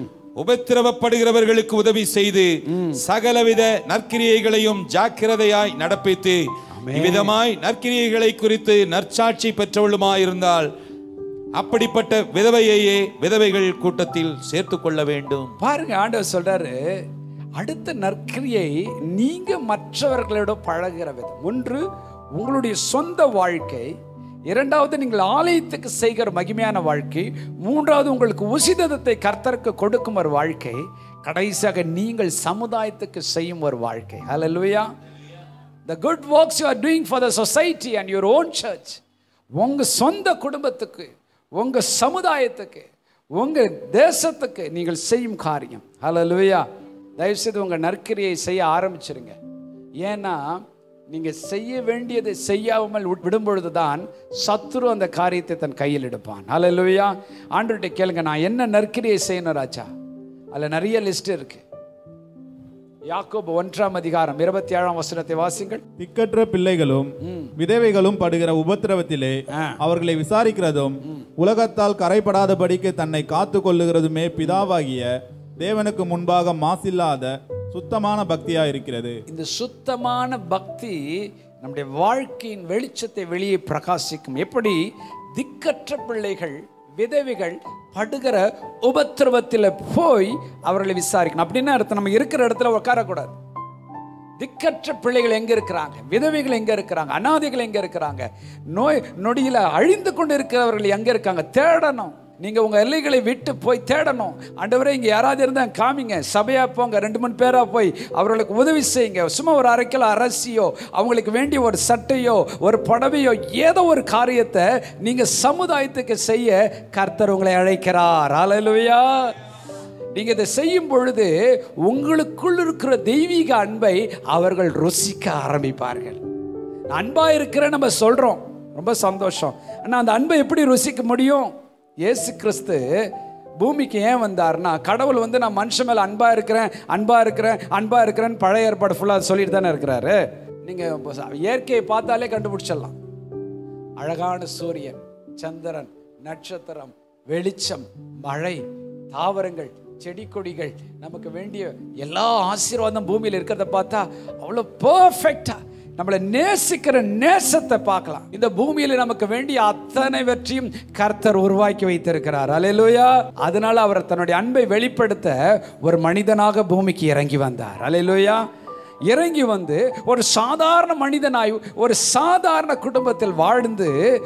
உபத்திரவப்படுகிறவர்களுக்கு உதவி செய்து சகலவித நற்கிரியைகளையும் ஜாக்கிரதையாய் நடப்பித்து இவ்விதமாய் நற்கிரியைகளை குறித்து நற்சாட்சி பெற்றவளுமாயிருந்தால் அப்படிப்பட்ட விதவையையே விதவைகள் கூட்டத்தில் சேர்த்துக் கொள்ள வேண்டும் பாருங்க ஆண்டவர் சொல்றாரு அடுத்த நற்கிரியை நீங்க மற்றவர்களோட பழகுற விதம் ஒன்று உங்களுடைய சொந்த வாழ்க்கை இரண்டாவது நீங்கள் ஆலயத்துக்கு செய்கிற மகிமையான வாழ்க்கை மூன்றாவது உங்களுக்கு உசிதத்தை கர்த்தருக்கு கொடுக்கும் ஒரு வாழ்க்கை கடைசியாக நீங்கள் சமுதாயத்துக்கு செய்யும் ஒரு வாழ்க்கை ஹalleluya the good works you are doing for the society and your own church உங்க சொந்த குடும்பத்துக்கு உங்க சமுதாயத்துக்கு உங்க தேசத்துக்கு நீங்கள் செய்யும் காரியம் ஹalleluya தயவுசெய்து உங்கள் நற்கிரியை செய்ய ஆரம்பிச்சிருங்க ஏன்னா நீங்கள் செய்ய வேண்டியதை செய்யாமல் விட்- விடும் பொழுதுதான் சத்துரு அந்த காரியத்தை தன் கையில் எடுப்பான் அல்லையா ஆண்டுகிட்ட கேளுங்க நான் என்ன நற்கிரியை செய்யணும் ராஜா அதில் நிறைய லிஸ்ட் இருக்கு யாக்கோபு ஒன்றாம் அதிகாரம் இருபத்தி ஏழாம் வசனத்தை வாசிங்கள் திக்கற்ற பிள்ளைகளும் விதவைகளும் படுகிற உபத்திரவத்திலே ஆ. அவர்களை விசாரிக்கிறதும் உலகத்தால் கரைபடாதபடிக்கு தன்னை காத்து கொள்ளுகிறதுமே பிதாவாகிய தேவனுக்கு முன்பாக மாசில்லாத சுத்தமான பக்தியா இருக்கிறது இந்த சுத்தமான பக்தி நம்முடைய வாழ்க்கையின் வெளிச்சத்தை வெளியே பிரகாசிக்கும் எப்படி திக்கற்ற பிள்ளைகள் விதவைகள் படுகிற உபத்திரவத்தில் போய் அவர்களை விசாரிக்கணும் அப்படின்னா அர்த்தம் நம்ம இருக்கிற இடத்துல உட்காரக்கூடாது திக்கற்ற பிள்ளைகள் எங்க இருக்கிறாங்க விதவைகள் எங்க இருக்கிறாங்க அனாதைகள் எங்க இருக்கிறாங்க நோய் நொடியில அழிந்து கொண்டு இருக்கிறவர்கள் எங்க இருக்காங்க தேடணும் நீங்க உங்க எல்லைகளை விட்டு போய் தேடணும் ஆண்டவரே இங்க யாராவது இருந்தா காமிங்க சபையா போங்க ரெண்டு மூணு பேரா போய் அவர்களுக்கு உதவி செய்யுங்க சும்மா ஒரு அரை கிலோ அரசியோ அவங்களுக்கு வேண்டிய ஒரு சட்டையோ ஒரு புடவையோ ஏதோ ஒரு காரியத்தை நீங்க சமுதாயத்துக்கு செய்ய கர்த்தர் உங்களை அழைக்கிறார் ஹalleluya நீங்க இதை செய்யும் பொழுது உங்களுக்குள் இருக்கிற தெய்வீக அன்பை அவர்கள் ருசிக்க ஆரம்பிப்பார்கள் அன்பா இருக்கிற நம்ம சொல்றோம் ரொம்ப சந்தோஷம் ஆனா அந்த அன்பை எப்படி ருசிக்க முடியும் இயேசு கிறிஸ்து பூமிக்கு ஏன் வந்தார்னா கடவுள் வந்து நான் மனுஷன் மேல அன்பா இருக்கிறேன் அன்பா இருக்கிறேன் அன்பா இருக்கிறேன்னு பழைய ஏற்பாடு ஃபுல்லாக சொல்லிட்டு தானே இருக்கிறாரு நீங்க இயற்கையை பார்த்தாலே கண்டுபிடிச்சிடலாம் அழகான சூரியன் சந்திரன் நட்சத்திரம் வெளிச்சம் மழை தாவரங்கள் செடி கொடிகள் நமக்கு வேண்டிய எல்லா ஆசீர்வாதம் பூமியில் இருக்கிறத பார்த்தா அவ்வளோ பர்ஃபெக்டா நம்மளை நேசிக்கிற நேசத்தை பார்க்கலாம் இந்த பூமியில நமக்கு வேண்டிய அத்தனைவற்றையும் கர்த்தர் உருவாக்கி வைத்திருக்கிறார் அலையிலூயா அதனால அவர் தன்னுடைய அன்பை வெளிப்படுத்த ஒரு மனிதனாக பூமிக்கு இறங்கி வந்தார் அலையிலூயா இறங்கி வந்து ஒரு சாதாரண மனிதனாய் ஒரு சாதாரண குடும்பத்தில் வாழ்ந்து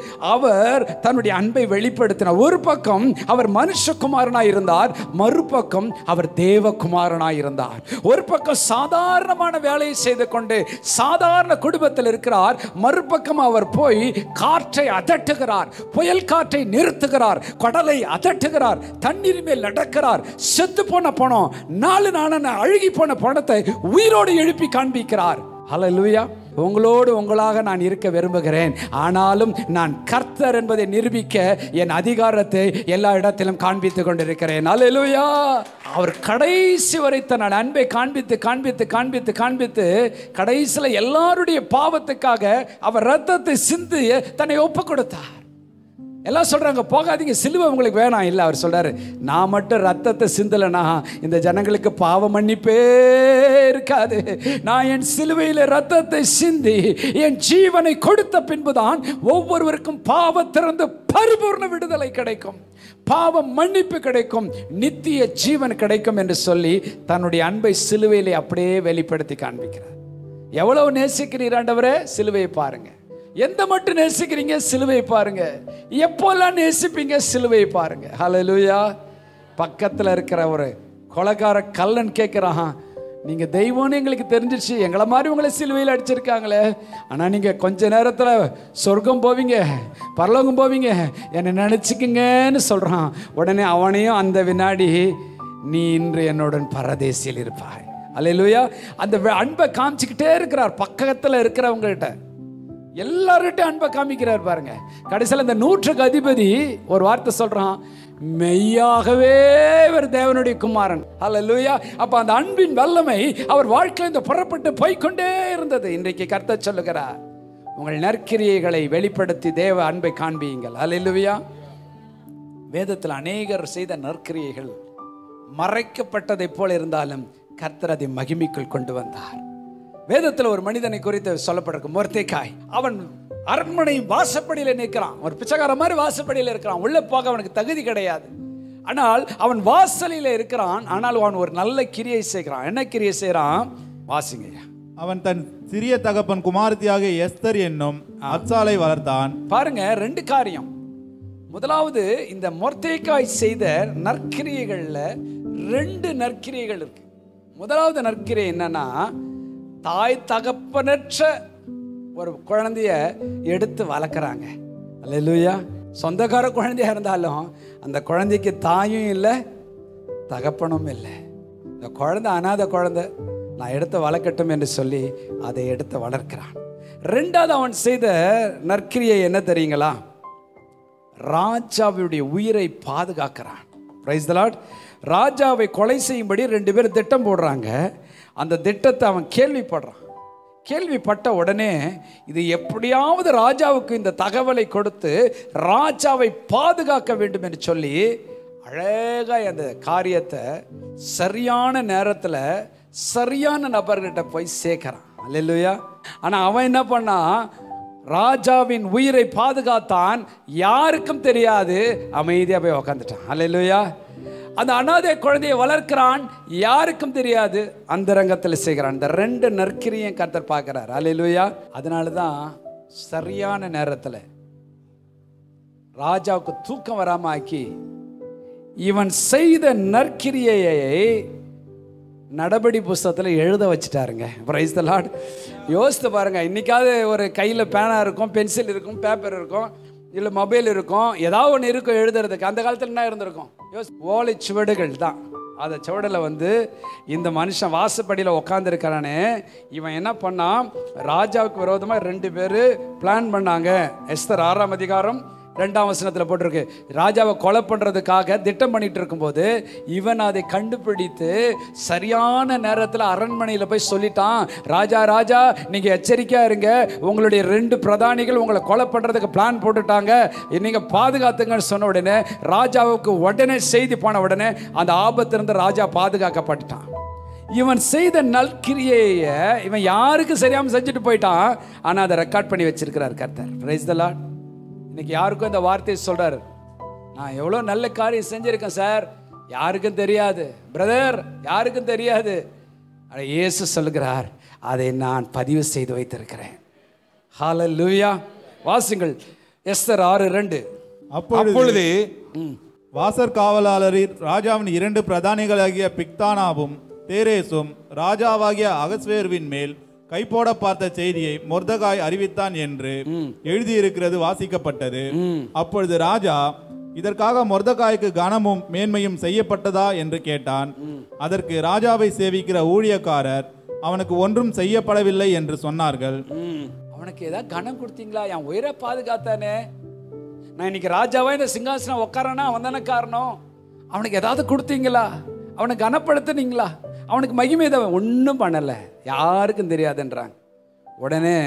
அவர் தன்னுடைய அன்பை வெளிப்படுத்தினார் ஒரு பக்கம் அவர் மனுஷகுமாரனாய் இருந்தார் மறுபக்கம் அவர் தேவகுமாரனாய் இருந்தார் ஒரு பக்கம் சாதாரணமான வேலையை செய்து கொண்டு சாதாரண குடும்பத்தில் இருக்கிறார் மறுபக்கம் அவர் போய் காற்றை அதட்டுகிறார் புயல் காற்றை நிறுத்துகிறார் கடலை அதட்டுகிறார் தண்ணீர் மேல் நடக்கிறார் செத்து போன பணம் நாலு நாளான அழுகி போன பணத்தை உயிரோடு எழுப்பி காண்பிக்கிறார் ஹalleluya உங்களோடு உங்களாக நான் இருக்க விரும்புகிறேன் ஆனாலும் நான் கர்த்தர் என்பதை நிரூபிக்க என் அதிகாரத்தை எல்லா இடத்திலும் காண்பித்துக் கொண்டிருக்கிறேன் ஹalleluya அவர் கடைசி வரை தன் அன்பை காண்பித்து காண்பித்து காண்பித்து காண்பித்து கடைசியில் எல்லாருடைய பாவத்துக்காக அவர் ரத்தத்தை சிந்து தன்னை ஒப்பு கொடுத்தார் எல்லாம் சொல்றாங்க போகாதீங்க சிலுவை உங்களுக்கு வேணாம் இல்லை அவர் சொல்றாரு நான் மட்டும் ரத்தத்தை சிந்தலைனா இந்த ஜனங்களுக்கு பாவ மன்னிப்பே இருக்காது நான் என் சிலுவையில் ரத்தத்தை சிந்தி என் ஜீவனை கொடுத்த பின்புதான் ஒவ்வொருவருக்கும் பாவத்திறந்து பரிபூர்ண விடுதலை கிடைக்கும் பாவம் மன்னிப்பு கிடைக்கும் நித்திய ஜீவன் கிடைக்கும் என்று சொல்லி தன்னுடைய அன்பை சிலுவையிலே அப்படியே வெளிப்படுத்தி காண்பிக்கிறார் எவ்வளவு நேசிக்கிறீர் ஆண்டவரே சிலுவையை பாருங்க எந்த மட்டும் நேசிக்கிறீங்க சிலுவை பாருங்க எப்போல்லாம் நேசிப்பீங்க சிலுவை பாருங்க ஹalleluya பக்கத்தில் இருக்கிற ஒரு கொலைக்கார கல்லன் கேட்குறான் நீங்கள் தெய்வம்னு எங்களுக்கு தெரிஞ்சிருச்சு எங்களை மாதிரி உங்களை சிலுவையில் அடிச்சிருக்காங்களே ஆனால் நீங்கள் கொஞ்ச நேரத்தில் சொர்க்கம் போவீங்க பரலோகம் போவீங்க என்னை நினச்சிக்குங்கன்னு சொல்கிறான் உடனே அவனையும் அந்த வினாடி நீ இன்று என்னுடன் பரதேசியில் இருப்பாய் அல்லேலூயா அந்த வெ- அன்பை காமிச்சிக்கிட்டே இருக்கிறார் பக்கத்தில் இருக்கிறவங்ககிட்ட எல்லார்கிட்டையும் அன்பை காமிக்கிறார் பாருங்க கடைசியில் இந்த நூற்றுக்கு அதிபதி ஒரு வார்த்தை சொல்றான் மெய்யாகவே இவர் தேவனுடைய குமாரன் அல்லேலூயா அப்ப அந்த அன்பின் வல்லமை அவர் வாழ்க்கையில் இந்த புறப்பட்டு போய்க்கொண்டே இருந்தது இன்றைக்கு கர்த்தர் சொல்லுகிறார் உங்கள் நற்கிரியைகளை வெளிப்படுத்தி தேவ அன்பை காண்பியுங்கள் அல்லேலூயா வேதத்தில் அநேகர் செய்த நற்கிரியைகள் மறைக்கப்பட்டதைப் போல இருந்தாலும் கர்த்தர் அதை மகிமைக்குள் கொண்டு வந்தார் வேதத்தில் ஒரு மனிதனை குறித்து சொல்லப்பட்டிருக்கு மொர்தேக்காய் அவன் அரண்மனை வாசப்படியில நிற்கிறான் ஒரு பிச்சைக்கார மாதிரி வாசப்படியில இருக்கிறான் உள்ள போக அவனுக்கு தகுதி கிடையாது ஆனால் அவன் வாசலில் இருக்கிறான் ஆனால் அவன் ஒரு நல்ல கிரியை செய்கிறான் என்ன கிரியை செய்கிறான் வாசிங்க அவன் தன் சிறிய தகப்பன் குமாரத்தியாக எஸ்தர் என்னும் அச்சாலை வளர்த்தான் பாருங்க ரெண்டு காரியம் முதலாவது இந்த மொர்தேக்காய் செய்த நற்கிரியைகள்ல ரெண்டு நற்கிரியைகள் இருக்கு முதலாவது நற்கிரியை என்னன்னா தாய் தகப்பனற்ற ஒரு குழந்தைய எடுத்து வளர்க்குறாங்க அல்லேலூயா சொந்தக்கார குழந்தையா இருந்தாலும் அந்த குழந்தைக்கு தாயும் இல்லை தகப்பனும் இல்லை இந்த இந்த குழந்தை அனாதை குழந்தை நான் எடுத்து வளர்க்கட்டும் என்று சொல்லி அதை எடுத்து வளர்க்கிறான் ரெண்டாவது அவன் செய்த நற்கிரியை என்ன தெரியுங்களா ராஜாவுடைய உயிரை பாதுகாக்கிறான் பிரைஸ் லார்ட் ராஜாவை கொலை செய்யும்படி ரெண்டு பேரும் திட்டம் போடுறாங்க அந்த திட்டத்தை அவன் கேள்விப்படுறான் கேள்விப்பட்ட உடனே இது எப்படியாவது ராஜாவுக்கு இந்த தகவலை கொடுத்து ராஜாவை பாதுகாக்க வேண்டும் என்று சொல்லி அழகா அந்த காரியத்தை சரியான நேரத்தில் சரியான நபர்கிட்ட போய் சேர்க்கிறான் அல்லையா ஆனா அவன் என்ன பண்ணான் ராஜாவின் உயிரை பாதுகாத்தான் யாருக்கும் தெரியாது அமைதியா போய் உக்காந்துட்டான் அல்லையா அந்த அனாதை குழந்தையை வளர்க்கிறான் யாருக்கும் தெரியாது அந்த ரங்கத்தில் செய்கிறான் இந்த ரெண்டு நற்கிரியும் கர்த்தர் பார்க்கிறார் அல்லையா அதனால தான் சரியான நேரத்தில் ராஜாவுக்கு தூக்கம் வராம ஆக்கி இவன் செய்த நற்கிரியையை நடபடி புஸ்தகத்தில் எழுத வச்சுட்டாருங்க பிரைஸ் த லார்ட் யோசித்து பாருங்க இன்னைக்காவது ஒரு கையில் பேனா இருக்கும் பென்சில் இருக்கும் பேப்பர் இருக்கும் இல்லை மொபைல் இருக்கும் ஏதாவது ஒன்று இருக்கும் எழுதுறதுக்கு அந்த காலத்தில் என்ன இருந்திருக்கும் யோசி ஓலை சுவடுகள் தான் அந்த சுவடில் வந்து இந்த மனுஷன் வாசப்படியில் உட்காந்துருக்கிறானே இவன் என்ன பண்ணான் ராஜாவுக்கு விரோதமாக ரெண்டு பேர் பிளான் பண்ணாங்க எஸ்தர் ஆறாம் அதிகாரம் ரெண்டாம் வசனத்தில் போட்டிருக்கு ராஜாவை கொலை பண்ணுறதுக்காக திட்டம் பண்ணிட்டு இருக்கும்போது இவன் அதை கண்டுபிடித்து சரியான நேரத்தில் அரண்மனையில் போய் சொல்லிட்டான் ராஜா ராஜா நீங்கள் எச்சரிக்கையாக இருங்க உங்களுடைய ரெண்டு பிரதானிகள் உங்களை கொலை பண்ணுறதுக்கு பிளான் போட்டுட்டாங்க நீங்கள் பாதுகாத்துங்கன்னு சொன்ன உடனே ராஜாவுக்கு உடனே செய்தி போன உடனே அந்த ஆபத்திலிருந்து ராஜா பாதுகாக்கப்பட்டுட்டான் இவன் செய்த நல்கிரியைய இவன் யாருக்கும் சரியாம செஞ்சுட்டு போயிட்டான் ஆனால் அதை ரெக்கார்ட் பண்ணி வச்சிருக்கிறார் கர்த்தர் பிரைஸ் த லார்ட் இன்னைக்கு யாருக்கும் இந்த வார்த்தையை சொல்றாரு நான் எவ்வளோ நல்ல காரியம் செஞ்சிருக்கேன் சார் யாருக்கும் தெரியாது பிரதர் யாருக்கும் தெரியாது ஆனா இயேசு சொல்லுகிறார் அதை நான் பதிவு செய்து வைத்திருக்கிறேன் ஹalleluya வாசிங்கள் எஸ்தர் ஆறு ரெண்டு அப்பொழுது அப்பொழுது வாசற் காவலாளரில் ராஜாவின் இரண்டு பிரதானிகளாகிய பிக்தானாவும் தேரேசும் ராஜாவாகிய அகஸ்வேருவின் மேல் கைப்போட பார்த்த செய்தியை மொர்தகாய் அறிவித்தான் என்று எழுதியிருக்கிறது வாசிக்கப்பட்டது அப்பொழுது ராஜா இதற்காக மொர்தகாய்க்கு கனமும் மேன்மையும் செய்யப்பட்டதா என்று கேட்டான் அதற்கு ராஜாவை சேவிக்கிற ஊழியக்காரர் அவனுக்கு ஒன்றும் செய்யப்படவில்லை என்று சொன்னார்கள் அவனுக்கு ஏதாவது கனம் கொடுத்தீங்களா என் உயிரை பாதுகாத்தானே நான் இன்னைக்கு ராஜாவா இந்த சிங்காசனம் உட்காரனா அவன் தானே காரணம் அவனுக்கு ஏதாவது கொடுத்தீங்களா அவனை கனப்படுத்துனீங்களா அவனுக்கு மகிமை தேவை ஒன்றும் பண்ணலை யாருக்கும் தெரியாதுன்றாங்க உடனே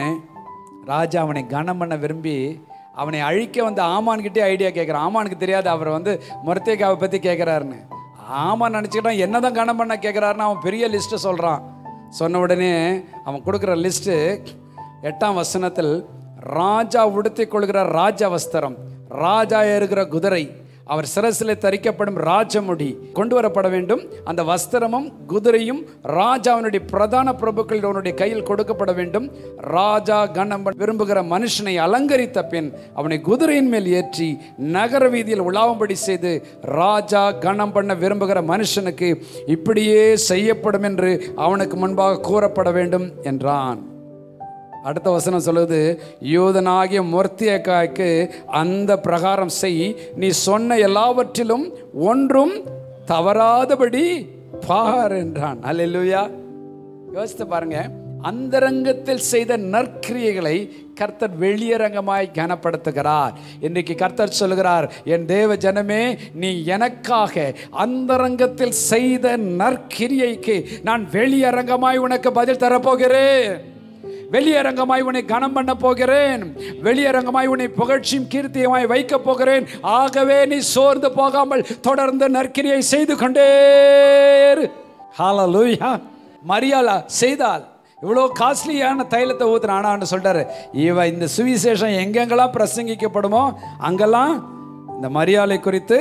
ராஜா அவனை கனம் பண்ண விரும்பி அவனை அழிக்க வந்த ஆமான்கிட்டே ஐடியா கேட்குறான் ஆமானுக்கு தெரியாது அவர் வந்து முரத்தேக்காவை பற்றி கேட்குறாருன்னு ஆமான் நினச்சிக்கிட்டான் என்னதான் கனம் பண்ண கேட்குறாருன்னு அவன் பெரிய லிஸ்ட்டை சொல்கிறான் சொன்ன உடனே அவன் கொடுக்குற லிஸ்ட்டு எட்டாம் வசனத்தில் ராஜா உடுத்திக் கொள்கிற ராஜ வஸ்திரம் ராஜா ஏறுகிற குதிரை அவர் சிரசிலே தரிக்கப்படும் ராஜமுடி கொண்டு வரப்பட வேண்டும் அந்த வஸ்திரமும் குதிரையும் ராஜாவினுடைய பிரதான பிரபுக்கள் அவனுடைய கையில் கொடுக்கப்பட வேண்டும் ராஜா கணம் விரும்புகிற மனுஷனை அலங்கரித்த பின் அவனை குதிரையின் மேல் ஏற்றி நகர வீதியில் உலாவும்படி செய்து ராஜா கணம் பண்ண விரும்புகிற மனுஷனுக்கு இப்படியே செய்யப்படும் என்று அவனுக்கு முன்பாக கூறப்பட வேண்டும் என்றான் அடுத்த வசனம் சொல்லுது யூதனாகிய மூர்த்தியக்காய்க்கு அந்த பிரகாரம் செய் நீ சொன்ன எல்லாவற்றிலும் ஒன்றும் தவறாதபடி பார் என்றான் அல்லேலூயா யோசித்து பாருங்க அந்தரங்கத்தில் செய்த நற்கிரியைகளை கர்த்தர் வெளியரங்கமாய் கனப்படுத்துகிறார் இன்றைக்கு கர்த்தர் சொல்லுகிறார் என் தேவ ஜனமே நீ எனக்காக அந்தரங்கத்தில் செய்த நற்கிரியைக்கு நான் வெளியரங்கமாய் உனக்கு பதில் தரப்போகிறேன் வெளியரங்கமாய் உன்னை கனம் பண்ண போகிறேன் வெளியரங்கமாய் உன்னை புகழ்ச்சியும் கீர்த்தியுமாய் வைக்க போகிறேன் ஆகவே நீ சோர்ந்து போகாமல் தொடர்ந்து நற்கிரியை செய்து கொண்டே இரு. ஹalleluya மரியாளா செய்தால் இவ்வளோ காஸ்ட்லியான தைலத்தை ஊத்துறானான்னு சொல்லிட்டாரு இவ இந்த சுவிசேஷம் எங்கெங்கெல்லாம் பிரசங்கிக்கப்படுமோ அங்கெல்லாம் இந்த மரியாதை குறித்து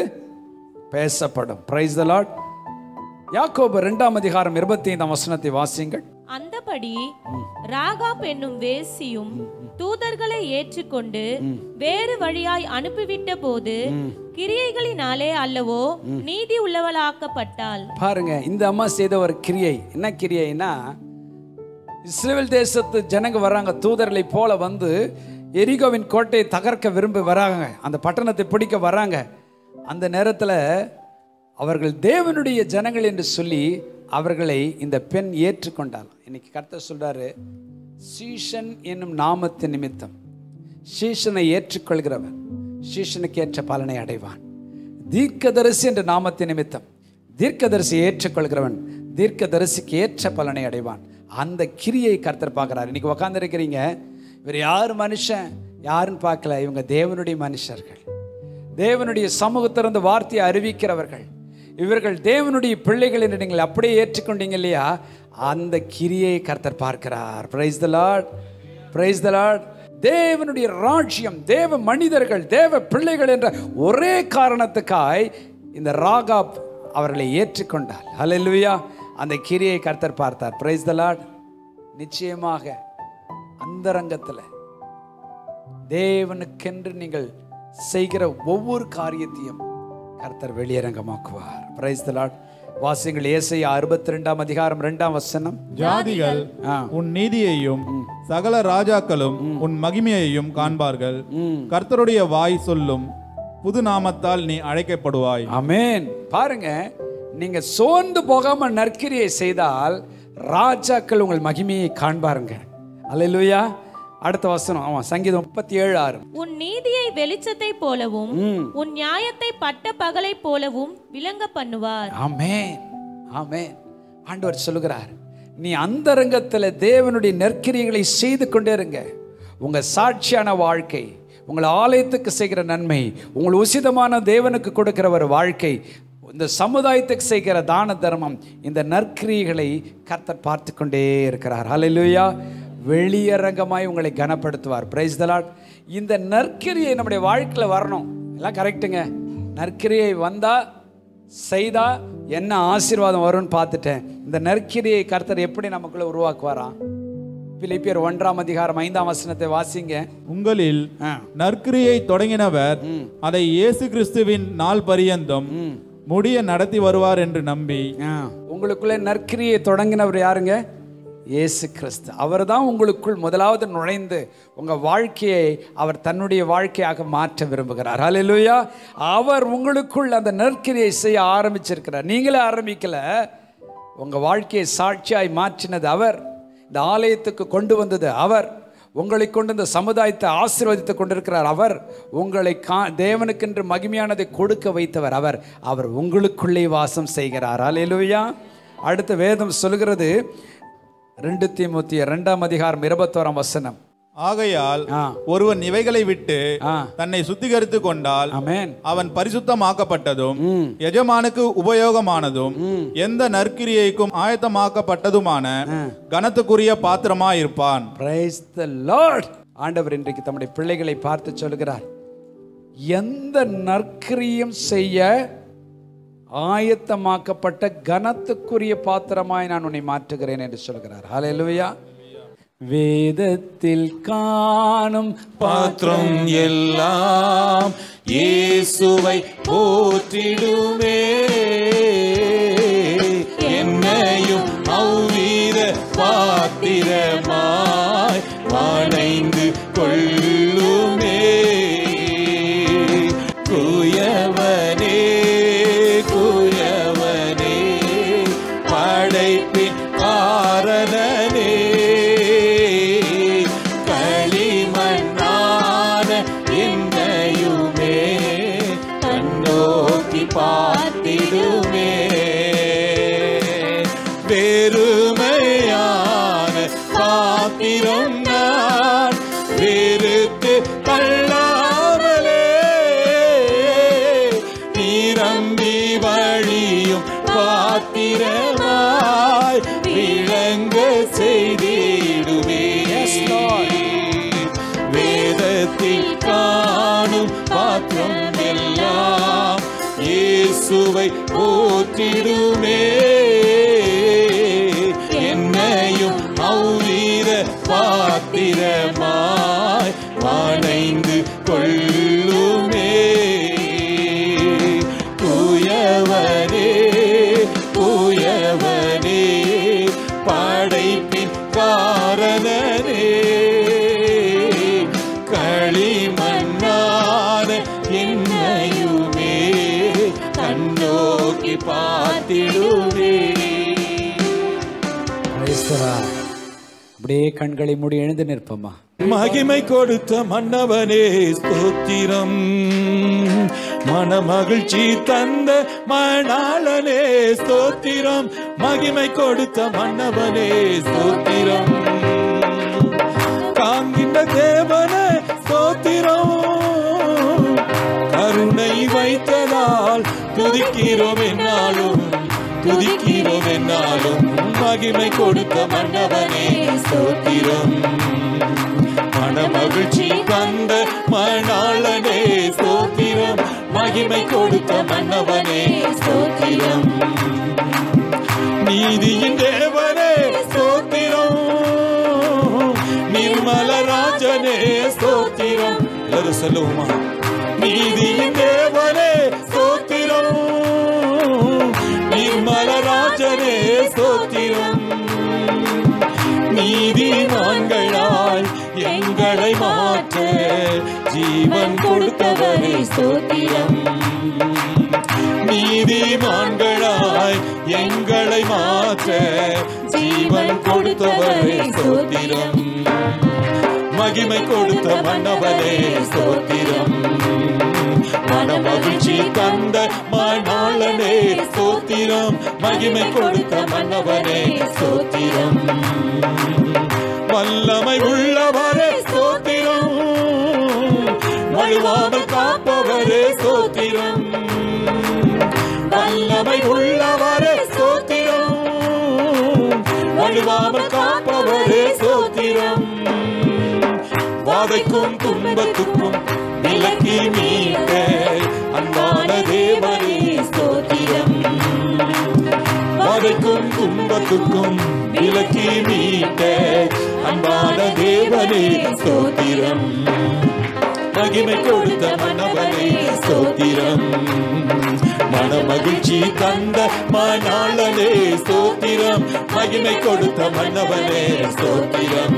பேசப்படும் பிரைஸ் த லார்ட் யாக்கோபு ரெண்டாம் அதிகாரம் இருபத்தி ஐந்தாம் வசனத்தை வாசியுங்கள் அந்தபடி ராகாப் என்னும் வேசியும் தூதர்களை ஏற்றுக்கொண்டு வேறு வழியாய் அனுப்பிவிட்ட போது கிரியைகளினாலே அல்லவோ நீதி உள்ளவளாக்கப்பட்டாள் பாருங்க இந்த அம்மா செய்த ஒரு கிரியை என்ன கிரியைனா இஸ்ரேல் தேசத்து ஜனங்க வராங்க தூதர்களை போல வந்து எரிகோவின் கோட்டையை தகர்க்க விரும்பி வராங்க அந்த பட்டணத்தை பிடிக்க வராங்க அந்த நேரத்தில் அவர்கள் தேவனுடைய ஜனங்கள் என்று சொல்லி அவர்களை இந்த பெண் ஏற்றுக்கொண்டாள் இன்னைக்கு கர்த்தர் சொல்றாரு சீஷன் என்னும் நாமத்தின் நிமித்தம் சீஷனை ஏற்றுக்கொள்கிறவன் சீஷனுக்கு ஏற்ற பலனை அடைவான் தீர்க்கதரிசி என்ற நாமத்தின் நிமித்தம் தீர்க்கதரிசி ஏற்றுக்கொள்கிறவன் தீர்க்கதரிசிக்கு ஏற்ற பலனை அடைவான் அந்த கிரியை கர்த்தர் பார்க்குறாரு இன்னைக்கு உக்காந்துருக்கிறீங்க இவர் யார் மனுஷன் யாருன்னு பார்க்கல இவங்க தேவனுடைய மனுஷர்கள் தேவனுடைய சமூகத்திலிருந்து வார்த்தையை அறிவிக்கிறவர்கள் இவர்கள் தேவனுடைய பிள்ளைகள் என்று நீங்கள் அப்படியே ஏற்றுக்கொண்டீங்க இல்லையா அந்த கிரியை கர்த்தர் பார்க்கிறார் praise the Lord praise the Lord தேவனுடைய ராஜ்யம் தேவ மனிதர்கள் தேவ பிள்ளைகள் என்ற ஒரே காரணத்துக்காய் இந்த ராகாப் அவர்களை ஏற்றுக்கொண்டார் ஹalleluya அந்த கிரியை கர்த்தர் பார்த்தார் பிரைஸ் த லார்ட் நிச்சயமாக அந்தரங்கத்தில் தேவனுக்கென்று நீங்கள் செய்கிற ஒவ்வொரு காரியத்தையும் கர்த்தர் வெளியரங்கமாக்குவார் பிரைஸ் த லார்ட் வாசிங்கள் ஏசையா அறுபத்தி ரெண்டாம் அதிகாரம் ரெண்டாம் வசனம் ஜாதிகள் ஆ. உன் நீதியையும் சகல ராஜாக்களும் உன் மகிமையையும் காண்பார்கள் கர்த்தருடைய வாய் சொல்லும் புது நாமத்தால் நீ அழைக்கப்படுவாய் ஆமென் பாருங்க நீங்க சோர்ந்து போகாம நற்கிரியை செய்தால் ராஜாக்கள் உங்கள் மகிமையை காண்பாருங்க அல்லேலூயா அடுத்த வசனம் ஆமா சங்கீதம் முப்பத்தி ஏழு ஆறு உன் நீதியை வெளிச்சத்தை போலவும் உன் நியாயத்தை பட்ட பகலை போலவும் விளங்க பண்ணுவார் ஆமென் ஆமென் ஆண்டவர் சொல்லுகிறார் நீ அந்தரங்கத்தில் தேவனுடைய நற்கிரியைகளை செய்து கொண்டே இருங்க உங்க சாட்சியான வாழ்க்கை உங்கள் ஆலயத்துக்கு செய்கிற நன்மை உங்கள் உசிதமான தேவனுக்கு கொடுக்கிற ஒரு வாழ்க்கை இந்த சமுதாயத்துக்கு செய்கிற தான தர்மம் இந்த நற்கிரியைகளை கர்த்தர் பார்த்து கொண்டே இருக்கிறார் ஹalleluya வெளியரங்கமாய் உங்களை கனப்படுத்துவார் பிரைஸ் தலாட் இந்த நற்கிரியை நம்முடைய வாழ்க்கையில் வரணும் எல்லாம் கரெக்டுங்க நற்கிரியை வந்தா செய்தா என்ன ஆசீர்வாதம் வரும்னு பார்த்துட்டேன் இந்த நற்கிரியை கர்த்தர் எப்படி நமக்குள்ள உருவாக்குவாராம் பிலிப்பியர் ஒன்றாம் அதிகாரம் ஐந்தாம் வசனத்தை வாசிங்க உங்களில் ஆ. நற்கிரியை தொடங்கினவர் அதை இயேசு கிறிஸ்துவின் நாள் பரியந்தம் முடிய நடத்தி வருவார் என்று நம்பி ஆ, உங்களுக்குள்ளே நற்கிரியை தொடங்கினவர் யாருங்க இயேசு கிறிஸ்து அவர் தான் உங்களுக்குள் முதலாவது நுழைந்து உங்க வாழ்க்கையை அவர் தன்னுடைய வாழ்க்கையாக மாற்ற விரும்புகிறார் ஹalleluya அவர் உங்களுக்குள் அந்த நற்கிரியை செய்ய ஆரம்பிச்சிருக்கிறார் நீங்களே ஆரம்பிக்கல உங்க வாழ்க்கையை சாட்சியாய் மாற்றினது அவர் இந்த ஆலயத்துக்கு கொண்டு வந்தது அவர் உங்களை கொண்டு இந்த சமுதாயத்தை ஆசீர்வதித்துக் கொண்டிருக்கிறார் அவர் உங்களை கா தேவனுக்கென்று மகிமையானதை கொடுக்க வைத்தவர் அவர் அவர் உங்களுக்குள்ளே வாசம் செய்கிறார் அல்லேலூயா அடுத்த வேதம் சொல்கிறது ரெண்டு தீமுத்தி ரெண்டாம் அதிகாரம் இருபத்தோராம் வசனம் ஆகையால் ஆ. ஒருவன் இவைகளை விட்டு ஆ. தன்னை சுத்திகரித்து கொண்டால் ஆமென் அவன் பரிசுத்தமாக்கப்பட்டதும் எஜமானுக்கு உபயோகமானதும் எந்த நற்கிரியைக்கும் ஆயத்தமாக்கப்பட்டதுமான கனத்துக்குரிய பாத்திரமாயிருப்பான் பிரைஸ் த லார்ட் ஆண்டவர் இன்றைக்கு தம்முடைய பிள்ளைகளை பார்த்து சொல்கிறார் எந்த நற்கிரியும் செய்ய ஆயத்தமாக்கப்பட்ட கனத்துக்குரிய பாத்திரமாய் நான் உன்னை மாற்றுகிறேன் என்று சொல்கிறார் ஹalleluya வேதத்தில் காணும் பாத்திரம் எல்லாம் இயேசுவை போற்றிடுமே என்னையும் அவ்வீர பாத்திரமாய் வணைந்து கொள்ளுமே குயவனே குயவனே படைப்பின் காரணனே களிமண்ணான என்னையுமே கண்ணோக்கி பார்த்திடுமே வெறுமையான பாத்திரம் நான் வெறுத்து தள்ளாமலே நிரம்பி வழியும் பாத்திரமாய் விளங்க செய்திடுவே வேதத்தில் காணும் பாத்திரம் எல்லாம் இயேசுவை போற்றிடுமே என்னையும் அவ்வீர பாத்திரமாய் வணைந்து கொள்ளுமே குயவனே குயவனே படைப்பின் காரணனே களிமண்ணான என்னையுமே கண்ணோக்கி பார்த்திடுவே ஸ்தோத்திரம் அப்படியே கண்களை மூடி எழுந்து நிற்போமா மகிமை கொடுத்த மன்னவனே ஸ்தோத்திரம் மனமகிழ்ச்சி தந்த மணாளனே ஸ்தோத்திரம் மகிமை கொடுத்த மன்னவனே ஸ்தோத்திரம் காண்கின்ற தேவனே ஸ்தோத்திரம் கருணை வைத்ததால் துதிக்கிறோம் என்னாலும் துதிக்கிறோம் என்னாலும் மகிமை கொடுத்த மன்னவனே ஸ்தோத்திரம் மனமகிழ்ச்சி தந்த மணாளனே ஸ்தோத்திரம் மகிமை கொடுத்த மன்னவனே ஸ்தோத்திரம் நீதியின் தேவனே ஸ்தோத்திரம் நிர்மலராஜனே ஸ்தோத்திரம் எல்லாரும் சொல்லுவோமா நீதியின் தேவனே ஸ்தோத்திரம் நிர்மலராஜனே ஸ்தோத்திரம் நீதிமான்களாய் எங்களை மாற்ற ஜீவன் கொடுத்தவரே ஸ்தோத்திரம் நீதிமான்களாய் எங்களை மாற்ற ஜீவன் கொடுத்தவரே ஸ்தோத்திரம் மகிமை கொடுத்த மன்னவனே ஸ்தோத்திரம் மனமகிழ்ச்சி தந்த மணாளனே ஸ்தோத்திரம் மகிமை கொடுத்த மன்னவனே ஸ்தோத்திரம் வல்லமை உள்ளவரே ஸ்தோத்திரம் வழுவாமல் காப்பவரே ஸ்தோத்திரம் வல்லமை உள்ளவரே ஸ்தோத்திரம் வழுவாமல் காப்பவரே ஸ்தோத்திரம் வாதைக்கும் துன்பத்துக்கும் விலக்கி மீட்க அன்பான தேவனே ஸ்தோத்திரம் வாதைக்கும் துன்பத்துக்கும் விலக்கி மீட்க அன்பான தேவனே ஸ்தோத்திரம் மகிமை கொடுத்த மன்னவனே ஸ்தோத்திரம் மனமகிழ்ச்சி தந்த மணாளனே ஸ்தோத்திரம் மகிமை கொடுத்த மன்னவனே ஸ்தோத்திரம்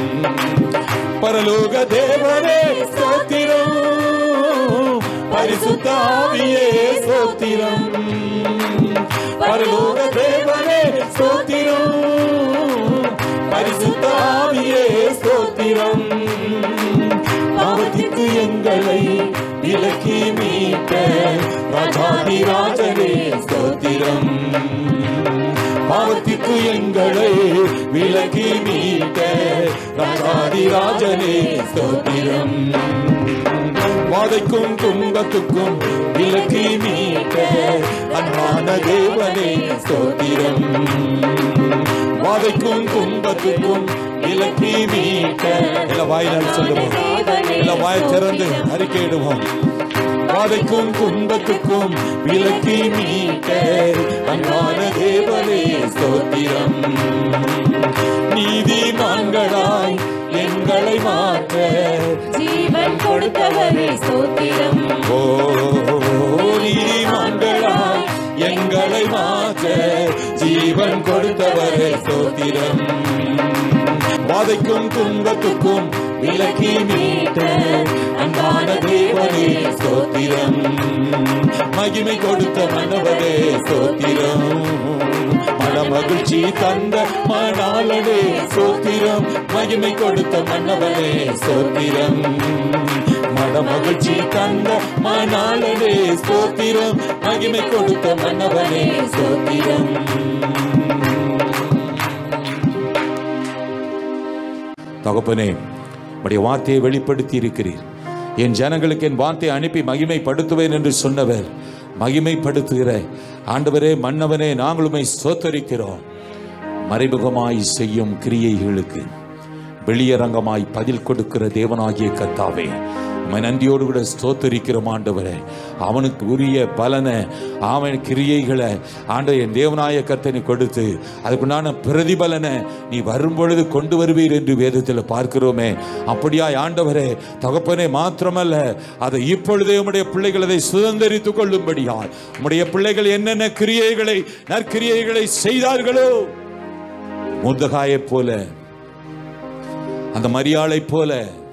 பரலோக தேவனே ஸ்தோத்திரம் பரிசுத்த ஆவியே ஸ்தோத்திரம் பரலோக தேவனே ஸ்தோத்திரம் பரிசுத்த ஆவியே ஸ்தோத்திரம் பாவத்திற்கு எங்களை விலக்கி மீட்ட ராஜாதி ராஜனே ஸ்தோத்திரம் பாவத்திற்கு எங்களை விலக்கி மீட்ட ராஜாதி ராஜனே ஸ்தோத்திரம் வாதைக்கும் துன்பத்துக்கும் விலக்கி மீட்ட அன்பான தேவனே ஸ்தோத்திரம் வாதைக்கும் துன்பத்துக்கும் விலக்கி மீட்ட எல்லா வாயினால் சொல்லுவோம் எல்லா வாய் திறந்து அறிக்கையிடுவோம் வாதைக்கும் துன்பத்துக்கும் விலக்கி மீட்ட அன்பான தேவனே ஸ்தோத்திரம் நீதிமான்களாய் எங்களை மாற்ற ஜீவன் கொடுத்தவரே ஸ்தோத்திரம் ஓ நீதிமான்களாய் எங்களை மாற்ற ஜீவன் கொடுத்தவரே ஸ்தோத்திரம் வாதைக்கும் துன்பத்துக்கும் விலக்கி மீட்ட அன்பான தேவனே ஸ்தோத்திரம் மகிமை கொடுத்த மன்னவனே ஸ்தோத்திரம் மனமகிழ்ச்சி தந்த மணாளனே ஸ்தோத்திரம் மகிமை கொடுத்த மன்னவனே ஸ்தோத்திரம் மனமகிழ்ச்சி தந்த மணாளனே ஸ்தோத்திரம் மகிமை கொடுத்த மன்னவனே ஸ்தோத்திரம் தகப்பனே உடைய வார்த்தையை வெளிப்படுத்தி இருக்கிறீர் என் ஜனங்களுக்கு என் வார்த்தையை அனுப்பி மகிமைப்படுத்துவேன் என்று சொன்னவர் மகிமைப்படுத்துகிற ஆண்டவரே மன்னவனே நாங்களுமை சோத்தரிக்கிறோம் மறைமுகமாய் செய்யும் கிரியைகளுக்கு வெளியரங்கமாய் பதில் கொடுக்கிற தேவனாகிய கர்த்தாவே உம்மை நன்றியோடு கூட ஸ்தோத்தரிக்கிறோம் ஆண்டவரே அவனுக்கு உரிய பலனை அவன் கிரியைகளை ஆண்டவர் என் தேவனாய கர்த்தனை கொடுத்து அதுக்குண்டான பிரதிபலனை நீ வரும்பொழுது கொண்டு வருவீர் என்று வேதத்தில் பார்க்கிறோமே அப்படியாய் ஆண்டவரே தகப்பனே மாத்திரமல்ல அதை இப்பொழுதே உம்முடைய பிள்ளைகள் அதை சுதந்திரித்துக் கொள்ளும்படியாய் உம்முடைய பிள்ளைகள் என்னென்ன கிரியைகளை நற்கிரியைகளை செய்தார்களோ முந்தகாயைப் போல அந்த மரியாளை போல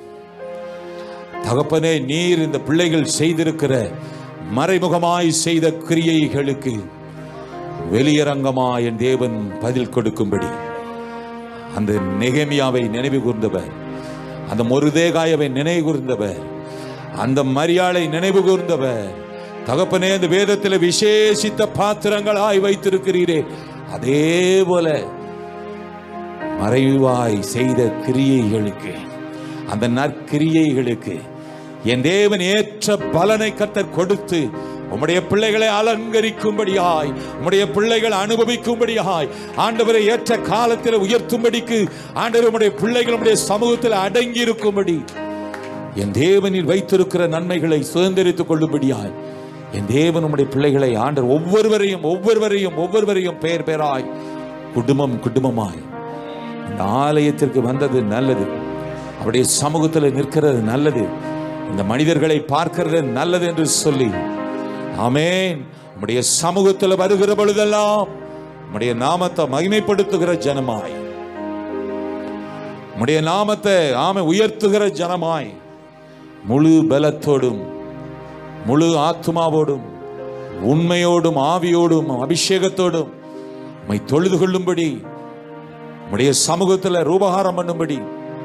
தகப்பனே நீர் இந்த பிள்ளைகள் செய்திருக்கிற மறைமுகமாய் செய்த கிரியைகளுக்கு வெளியரங்கமாய் என் தேவன் பதில் கொடுக்கும்படி அந்த நெகேமியாவை நினைவு கூர்ந்தவர் அந்த மொருதேகாயவை நினைவு கூர்ந்தவர் அந்த மரியாளை நினைவு கூர்ந்தவர் தகப்பனே அந்த வேதத்தில் விசேஷித்த பாத்திரங்களாய் வைத்திருக்கிறீரே அதே போல மறைவாய் செய்த கிரியைகளுக்கு அந்த நற்கிரியைகளுக்கு என் தேவன் ஏற்ற பலனை கத்தர் கொடுத்து உம்முடைய பிள்ளைகளை அலங்கரிக்கும்படியாய் உம்முடைய பிள்ளைகள் அனுபவிக்கும்படியாய் ஆண்டவரை ஏற்ற காலத்தில் உயர்த்தும்படிக்கு ஆண்டவர் உம்முடைய பிள்ளைகள் உம்முடைய சமூகத்தில் அடங்கி இருக்கும்படி என் தேவனில் வைத்திருக்கிற நன்மைகளை சுதந்திரித்துக் கொள்ளும்படியாய் என் தேவன் உம்முடைய பிள்ளைகளை ஆண்டவர் ஒவ்வொருவரையும் ஒவ்வொருவரையும் ஒவ்வொருவரையும் பெயர் பெயராய் குடும்பம் குடும்பமாய் இந்த ஆலயத்திற்கு வந்தது நல்லது அவருடைய சமூகத்தில் நிற்கிறது நல்லது இந்த மனிதர்களை பார்க்கிறது நல்லது என்று சொல்லி ஆமென் உம்முடைய சமூகத்தில் வருகிற பொழுதெல்லாம் உம்முடைய நாமத்தை மகிமைப்படுத்துகிற ஜனமாய் உம்முடைய நாமத்தை ஆமை உயர்த்துகிற ஜனமாய் முழு பலத்தோடும் முழு ஆத்மாவோடும் உண்மையோடும் ஆவியோடும் அபிஷேகத்தோடும் உம்மை தொழுது கொள்ளும்படி உடைய சமூகத்தில் ரூபகாரம் பண்ணும்படி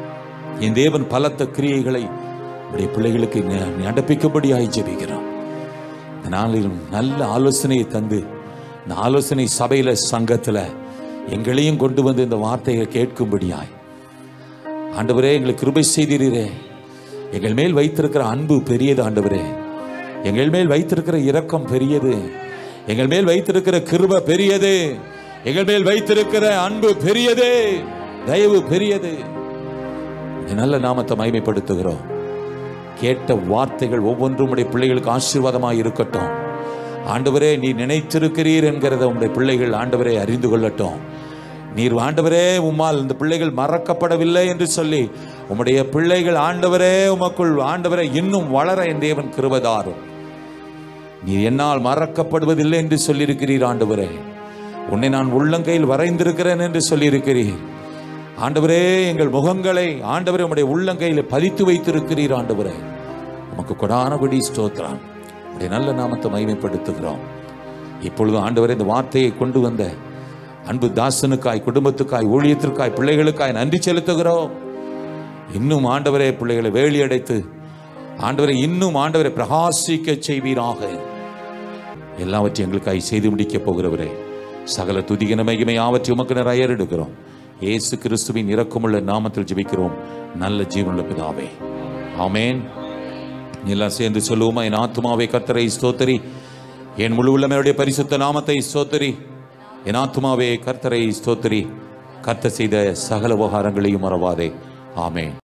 என் தேவன் பலத்த கிரியைகளை உடைய பிள்ளைகளுக்கு ந- நடப்பிக்கும்படியாய் ஜெபிக்கிறோம் இந்த நாளிலும் நல்ல ஆலோசனையை தந்து இந்த ஆலோசனை சபையில சங்கத்துல எங்களையும் கொண்டு வந்து இந்த வார்த்தையை கேட்கும்படியாய் ஆண்டவரே எங்களுக்கு கிருபை செய்தீரே எங்கள் மேல் வைத்திருக்கிற அன்பு பெரியது ஆண்டவரே எங்கள் மேல் வைத்திருக்கிற இரக்கம் பெரியது எங்கள் மேல் வைத்திருக்கிற கிருபை பெரியது எங்கள் மேல் வைத்திருக்கிற அன்பு பெரியது தயவு பெரியது இந்த நல்ல நாமத்தை மகிமைப்படுத்துகிறோம் கேட்ட வார்த்தைகள் ஒவ்வொன்றும் உடைய பிள்ளைகளுக்கு ஆசீர்வாதமாக இருக்கட்டும் ஆண்டவரே நீ நினைத்திருக்கிறீர் என்கிறத உம்முடைய பிள்ளைகள் ஆண்டவரே அறிந்து கொள்ளட்டும் நீர் ஆண்டவரே உம்மால் இந்த பிள்ளைகள் மறக்கப்படவில்லை என்று சொல்லி உம்முடைய பிள்ளைகள் ஆண்டவரே உமக்குள் ஆண்டவரே இன்னும் வளர என் தேவன் கிருபதாரும் நீ என்னால் மறக்கப்படுவதில்லை என்று சொல்லியிருக்கிறீர் ஆண்டவரே உன்னை நான் உள்ளங்கையில் வரைந்திருக்கிறேன் என்று சொல்லியிருக்கிறீர் ஆண்டவரே எங்கள் முகங்களை ஆண்டவரே உம்முடைய உள்ளங்கையில் பதித்து வைத்திருக்கிறீர் ஆண்டவரே உமக்கு கொடானபடி ஸ்தோத்திரம் உடைய நல்ல நாமத்தை மகிமைப்படுத்துகிறோம் இப்பொழுது ஆண்டவரே இந்த வார்த்தையை கொண்டு வந்த அன்பு தாசனுக்காய் குடும்பத்துக்காய் ஊழியத்திற்காய் பிள்ளைகளுக்காய் நன்றி செலுத்துகிறோம் இன்னும் ஆண்டவரே பிள்ளைகளை வேலியடைத்து ஆண்டவரை இன்னும் ஆண்டவரை பிரகாசிக்க செய்வீராக எல்லாவற்றையும் எங்களுக்காய் செய்து முடிக்கப் போகிறவரே சகல துதிகன மகிமை யாவற்றை உமக்கு நிறைய எடுக்கிறோம் இயேசு கிறிஸ்துவின் இரக்கமுள்ள நாமத்தில் ஜெபிக்கிறோம் நல்ல ஜீவனுள்ள பிதாவே ஆமென் எல்லாம் சேர்ந்து சொல்லுவோமா என் ஆத்மாவை கத்தரை ஸ்தோத்தரி என் முழு உள்ளமையுடைய பரிசுத்த நாமத்தை ஸ்தோத்தரி என் ஆத்மாவே கர்த்தரை ஸ்தோத்தரி கர்த்தர் செய்த சகல உபகாரங்களையும் மறவாதே ஆமென்